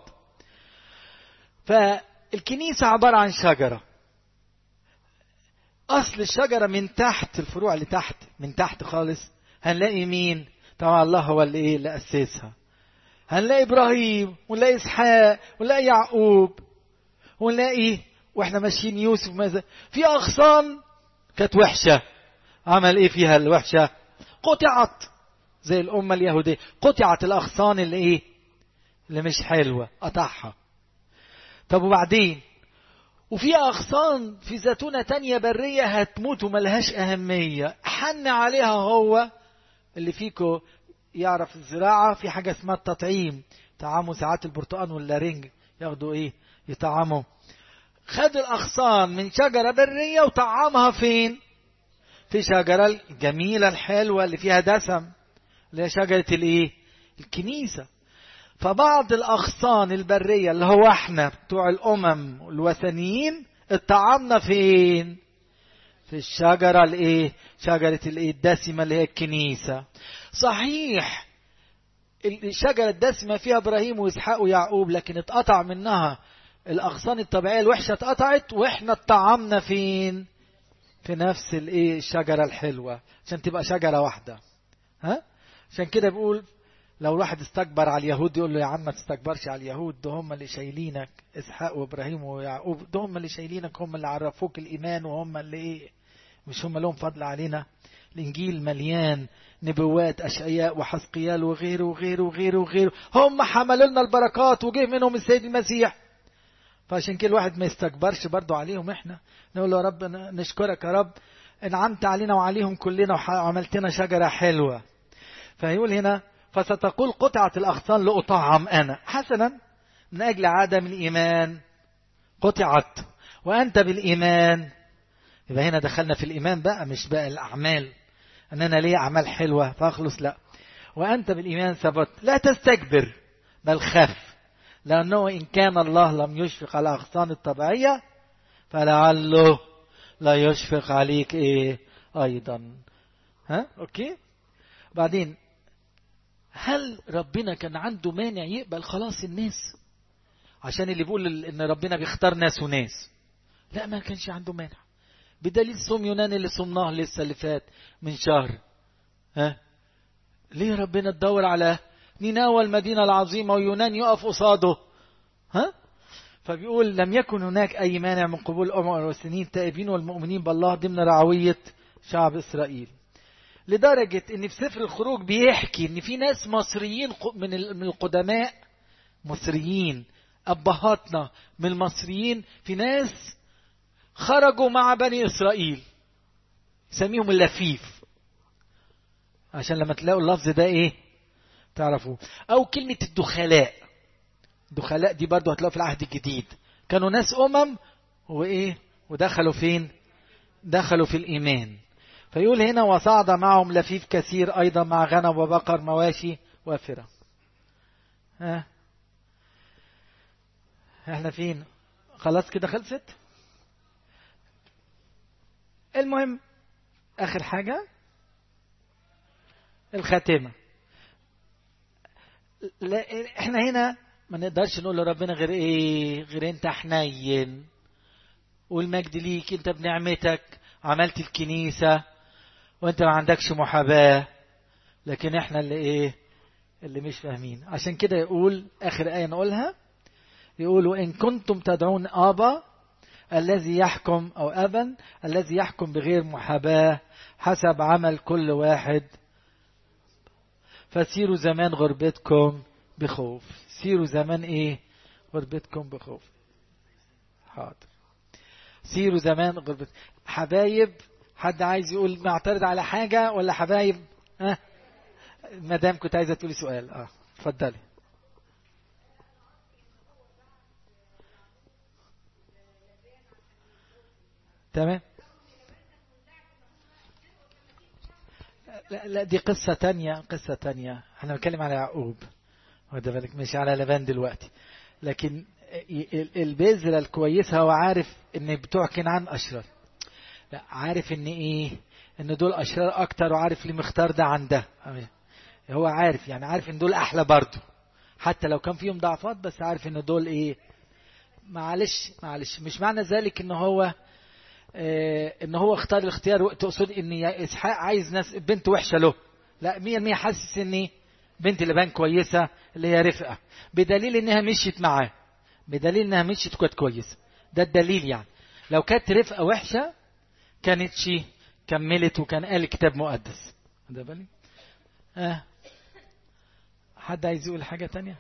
فالكنيسة عبارة عن شجرة اصل الشجره من تحت الفروع اللي تحت من تحت خالص هنلاقي مين طبعا الله هو اللي ايه اللي اسسها هنلاقي ابراهيم ونلاقي اسحاق ونلاقي يعقوب ونلاقي واحنا ماشيين يوسف ماذا في اغصان كانت وحشه عمل ايه فيها الوحشه قطعت زي الامه اليهوديه قطعت الاغصان اللي ايه اللي مش حلوه قطعها طب وبعدين وفي أغصان في زيتونة تانية برية هتموت وملهاش أهمية حن عليها هو اللي فيكو يعرف الزراعة في حاجة اسمها التطعيم طعاموا ساعات البرتقال واللارنج ياخدوا ايه يطعموا خد الأغصان من شجرة برية وطعمها فين في شجرة الجميلة الحلوة اللي فيها دسم اللي هي شجرة الايه الكنيسة فبعض الأغصان البرية اللي هو احنا بتوع الأمم الوثنيين اتطعمنا فين؟ في الشجرة الايه؟ شجرة الايه؟ الدسمة اللي هي الكنيسة. صحيح الشجرة الدسمة فيها إبراهيم وإسحاق ويعقوب لكن اتقطع منها الأغصان الطبيعية الوحشة اتقطعت وإحنا اتطعمنا فين؟ في نفس الايه؟ الشجرة الحلوة عشان تبقى شجرة واحدة. ها؟ عشان كده بيقول لو الواحد استكبر على اليهود يقول له يا عم ما تستكبرش على اليهود ده هم اللي شايلينك اسحاق وابراهيم ويعقوب ده هم اللي شايلينك هم اللي عرفوك الايمان وهم اللي ايه مش هم لهم فضل علينا الانجيل مليان نبوات اشعياء وحسقيال وغيره وغيره وغيره وغيره هم حملوا لنا البركات وجه منهم السيد المسيح فعشان كده الواحد ما يستكبرش برضه عليهم احنا نقول له يا رب نشكرك يا رب انعمت علينا وعليهم كلنا وعملتنا شجرة حلوة فيقول هنا فستقول قطعة الأغصان لأطعم أنا حسنا من أجل عدم الإيمان قطعت وأنت بالإيمان يبقى هنا دخلنا في الإيمان بقى مش بقى الأعمال أن أنا ليه أعمال حلوة فأخلص لا وأنت بالإيمان ثبت لا تستكبر بل خف لأنه إن كان الله لم يشفق على الأغصان الطبيعية فلعله لا يشفق عليك إيه أيضا ها أوكي بعدين هل ربنا كان عنده مانع يقبل خلاص الناس عشان اللي بيقول ان ربنا بيختار ناس وناس لا ما كانش عنده مانع بدليل صوم يونان اللي صمناه لسه اللي فات من شهر ها ليه ربنا تدور على نينوى المدينة العظيمة ويونان يقف قصاده ها فبيقول لم يكن هناك أي مانع من قبول الأمم والسنين التائبين والمؤمنين بالله ضمن رعوية شعب إسرائيل لدرجة ان في سفر الخروج بيحكي ان في ناس مصريين من القدماء مصريين ابهاتنا من المصريين في ناس خرجوا مع بني اسرائيل سميهم اللفيف عشان لما تلاقوا اللفظ ده ايه تعرفوا او كلمة الدخلاء الدخلاء دي برضو هتلاقوا في العهد الجديد كانوا ناس امم وايه ودخلوا فين دخلوا في الايمان فيقول هنا وصعد معهم لفيف كثير أيضا مع غنم وبقر مواشي وافرة ها احنا فين خلاص كده خلصت المهم آخر حاجة الخاتمة لا احنا هنا ما نقدرش نقول لربنا غير ايه غير انت حنين والمجد ليك انت بنعمتك عملت الكنيسة وانت ما عندكش محاباة لكن احنا اللي ايه اللي مش فاهمين عشان كده يقول اخر آية نقولها يقول وإن كنتم تدعون آبا الذي يحكم أو أبا الذي يحكم بغير محاباة حسب عمل كل واحد فسيروا زمان غربتكم بخوف سيروا زمان ايه غربتكم بخوف حاضر سيروا زمان غربتكم حبايب حد عايز يقول معترض على حاجة ولا حبايب ها أه؟ مدام كنت عايزة تقولي سؤال اه اتفضلي تمام لا, لا دي قصة تانية قصة تانية احنا بنتكلم على يعقوب واخد بالك مش على لبان دلوقتي لكن البذرة الكويسة هو عارف ان بتوع كنعان اشرار لا عارف ان ايه ان دول اشرار اكتر وعارف ليه مختار ده عن ده هو عارف يعني عارف ان دول احلى برضه حتى لو كان فيهم ضعفات بس عارف ان دول ايه معلش معلش مش معنى ذلك ان هو اه ان هو اختار الاختيار تقصد ان اسحاق عايز ناس بنت وحشه له لا مية المية حاسس ان بنت لبان كويسة اللي هي رفقة بدليل انها مشيت معاه بدليل انها مشيت كانت كويسة ده الدليل يعني لو كانت رفقة وحشة كانتش كملت وكان قال كتاب مقدس ده بالي آه. حد عايز يقول حاجة تانية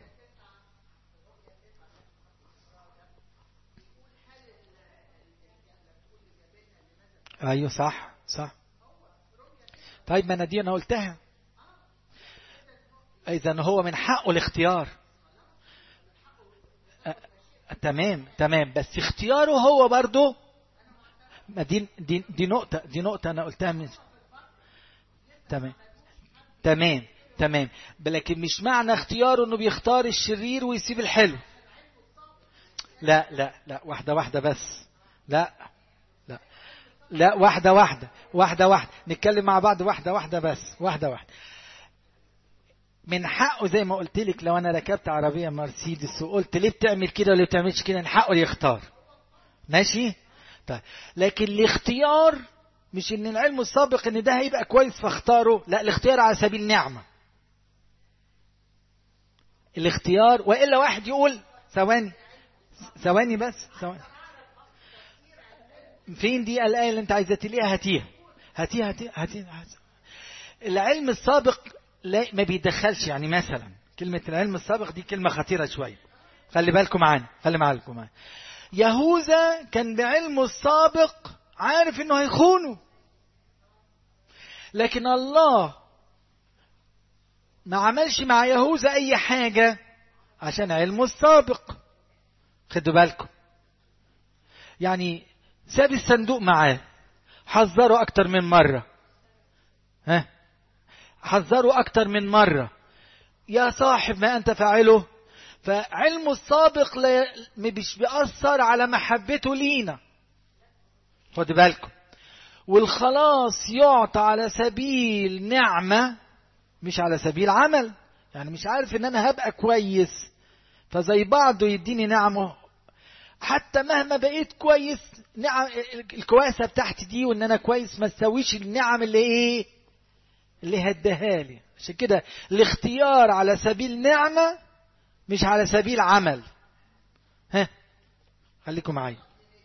ايوه صح صح طيب ما انا دي انا قلتها اذا هو من حقه الاختيار أه تمام تمام بس اختياره هو برضه دي, دي, دي نقطة دي نقطة أنا قلتها من تمام تمام تمام لكن مش معنى اختياره انه بيختار الشرير ويسيب الحلو لا لا لا واحدة واحدة بس لا لا لا واحدة واحدة واحدة واحدة نتكلم مع بعض واحدة واحدة بس واحدة واحدة من حقه زي ما قلت لك لو انا ركبت عربية مرسيدس وقلت ليه بتعمل كده وليه بتعملش كده من حقه يختار ماشي طيب لكن الاختيار مش ان العلم السابق ان ده هيبقى كويس فاختاره لا الاختيار على سبيل نعمة الاختيار وإلا واحد يقول ثواني ثواني بس ثواني فين دي الآية اللي انت عايزة تلاقيها هاتيها هاتيها هاتيها هاتيها العلم السابق لا ما بيدخلش يعني مثلا كلمة العلم السابق دي كلمة خطيرة شوية خلي بالكم معانا خلي بالكم معانا يهوذا كان بعلمه السابق عارف انه هيخونه لكن الله ما عملش مع يهوذا اي حاجة عشان علمه السابق خدوا بالكم يعني ساب الصندوق معاه حذره اكتر من مرة ها حذره اكتر من مرة يا صاحب ما انت فاعله فعلمه السابق لا مش بيأثر على محبته لينا خد بالكم والخلاص يعطى على سبيل نعمة مش على سبيل عمل يعني مش عارف ان انا هبقى كويس فزي بعضه يديني نعمه حتى مهما بقيت كويس نعم الكواسه بتاعتي دي وان انا كويس ما تسويش النعم اللي ايه اللي هداها لي عشان كده الاختيار على سبيل نعمه مش على سبيل عمل ها خليكم معايا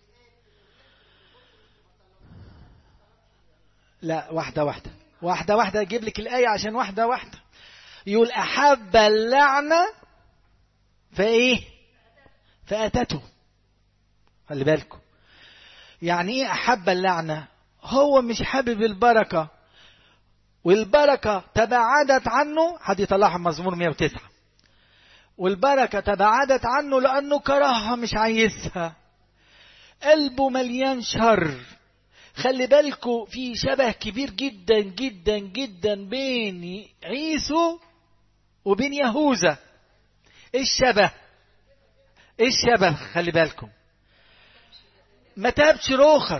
لا واحدة واحدة واحدة واحدة أجيب لك الآية عشان واحدة واحدة يقول أحب اللعنة فإيه فأتته خلي بالكم يعني إيه أحب اللعنة هو مش حابب البركة والبركة تباعدت عنه حد يطلعها مزمور 109 والبركة تباعدت عنه لأنه كرهها مش عايزها قلبه مليان شر خلي بالكوا في شبه كبير جدا جدا جدا بين عيسو وبين يهوذا ايه الشبه ايه الشبه خلي بالكم ما تابش روخر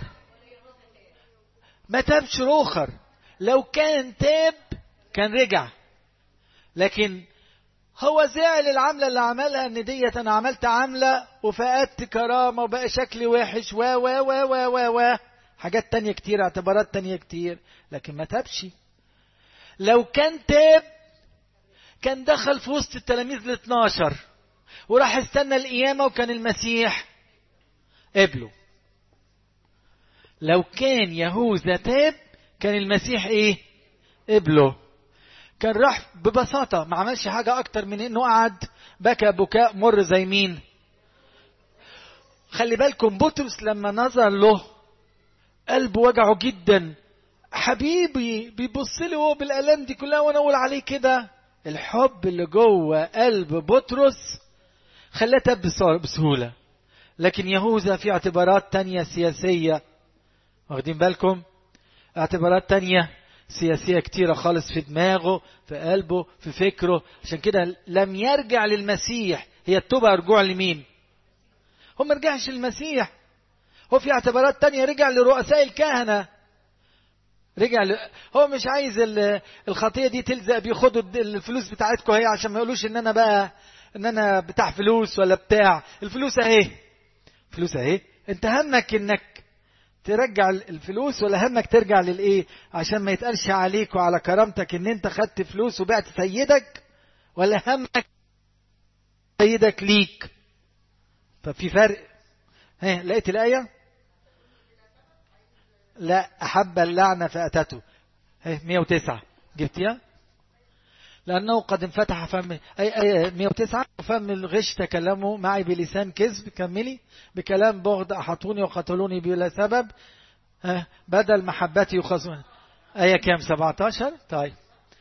ما تابش روخر لو كان تاب كان رجع لكن هو زعل العملة اللي عملها ان ديت انا عملت عملة وفقدت كرامة وبقى شكلي وحش و و و و و و حاجات تانية كتير اعتبارات تانية كتير لكن ما تابش لو كان تاب كان دخل في وسط التلاميذ ال 12 وراح استنى القيامة وكان المسيح قبله لو كان يهوذا تاب كان المسيح ايه قبله كان راح ببساطة ما عملش حاجة أكتر من إنه قعد بكى بكاء مر زي مين خلي بالكم بطرس لما نظر له قلبه وجعه جدا حبيبي بيبص لي وهو بالآلام دي كلها وأنا أقول عليه كده الحب اللي جوه قلب بطرس خلاه تاب بسهولة لكن يهوذا في اعتبارات تانية سياسية واخدين بالكم اعتبارات تانية سياسية كتيرة خالص في دماغه في قلبه في فكره عشان كده لم يرجع للمسيح هي التوبة رجوع لمين هو ما رجعش للمسيح هو في اعتبارات تانية رجع لرؤساء الكهنة رجع ل... هو مش عايز الخطية دي تلزق بياخدوا الفلوس بتاعتكم هي عشان ما يقولوش ان انا بقى ان انا بتاع فلوس ولا بتاع الفلوس اهي فلوس اهي انت همك انك ترجع الفلوس ولا همك ترجع للايه عشان ما يتقالش عليك وعلى كرامتك ان انت خدت فلوس وبعت سيدك ولا همك سيدك ليك ففي فرق ها لقيت الآية لا أحب اللعنة فأتته ها 109 جبتيها لأنه قد انفتح فم أي أي 109 فم الغش تكلموا معي بلسان كذب كملي بكلام بغض أحطوني وقتلوني بلا سبب ها بدل محبتي يخصمون آية كام 17 طيب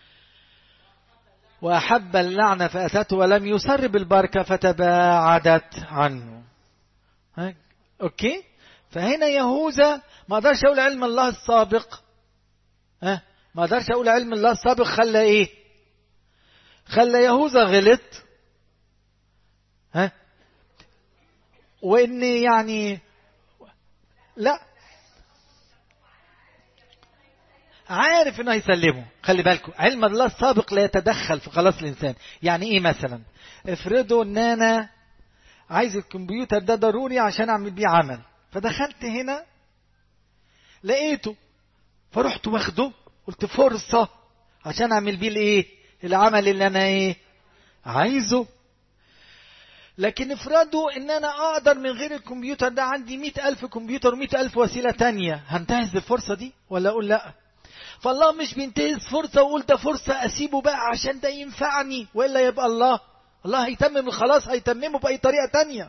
وأحب اللعنة فأتته ولم يسر بالبركة فتباعدت عنه ها أوكي فهنا يهوذا ما اقدرش اقول علم الله السابق ها ما اقدرش اقول علم الله السابق خلى ايه خلى يهوذا غلط ها وان يعني لا عارف انه هيسلمه خلي بالكم علم الله السابق لا يتدخل في خلاص الانسان يعني ايه مثلا افرضوا ان انا عايز الكمبيوتر ده ضروري عشان اعمل بيه عمل فدخلت هنا لقيته فرحت واخده قلت فرصة عشان اعمل بيه الايه العمل اللي انا ايه عايزه لكن افرضوا ان انا اقدر من غير الكمبيوتر ده عندي مئة الف كمبيوتر ومئة الف وسيلة تانية هنتهز الفرصة دي ولا اقول لا فالله مش بينتهز فرصة وقول ده فرصة اسيبه بقى عشان ده ينفعني وإلا يبقى الله الله هيتمم الخلاص هيتممه بأي طريقة تانية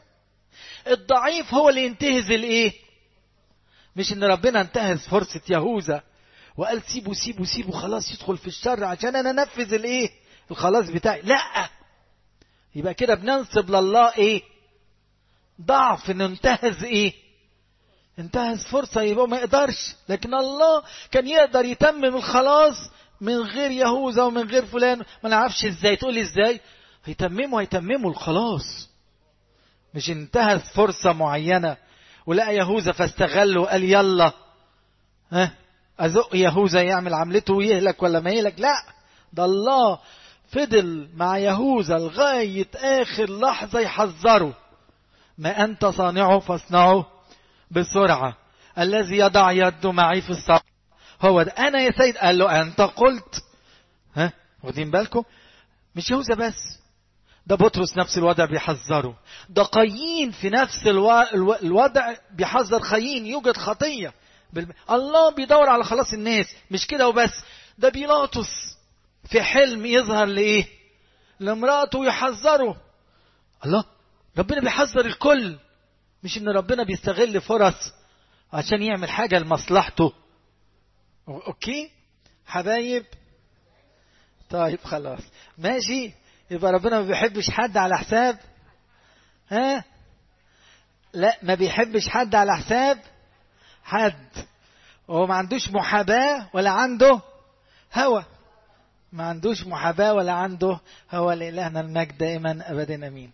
الضعيف هو اللي ينتهز الايه مش ان ربنا انتهز فرصة يهوذا وقال سيبوا سيبوا سيبوا خلاص يدخل في الشر عشان انا انفذ الايه الخلاص بتاعي لا يبقى كده بننسب لله ايه ضعف ننتهز ايه انتهز فرصة يبقى ما يقدرش لكن الله كان يقدر يتمم الخلاص من غير يهوذا ومن غير فلان ما نعرفش ازاي تقول ازاي هيتمموا هيتمموا الخلاص مش انتهز فرصة معينة ولقى يهوذا فاستغله وقال يلا ها ازق يهوذا يعمل عملته ويهلك ولا ما يهلك لا ده الله فضل مع يهوذا لغاية آخر لحظة يحذره ما أنت صانعه فاصنعه بسرعة الذي يضع يده معي في الصف هو ده أنا يا سيد قال له أنت قلت ها واخدين بالكم مش يهوذا بس ده بطرس نفس الوضع بيحذره ده قايين في نفس الو... الو... الوضع بيحذر خايين يوجد خطية بال... الله بيدور على خلاص الناس مش كده وبس ده بيلاطس في حلم يظهر لإيه لامرأته يحذره الله ربنا بيحذر الكل مش ان ربنا بيستغل فرص عشان يعمل حاجة لمصلحته اوكي حبايب طيب خلاص ماشي يبقى ربنا ما بيحبش حد على حساب ها لا ما بيحبش حد على حساب حد هو ما عندوش محاباة ولا عنده هوى ما عندوش محاباة ولا عنده هوى لإلهنا المجد دائما أبدا أمين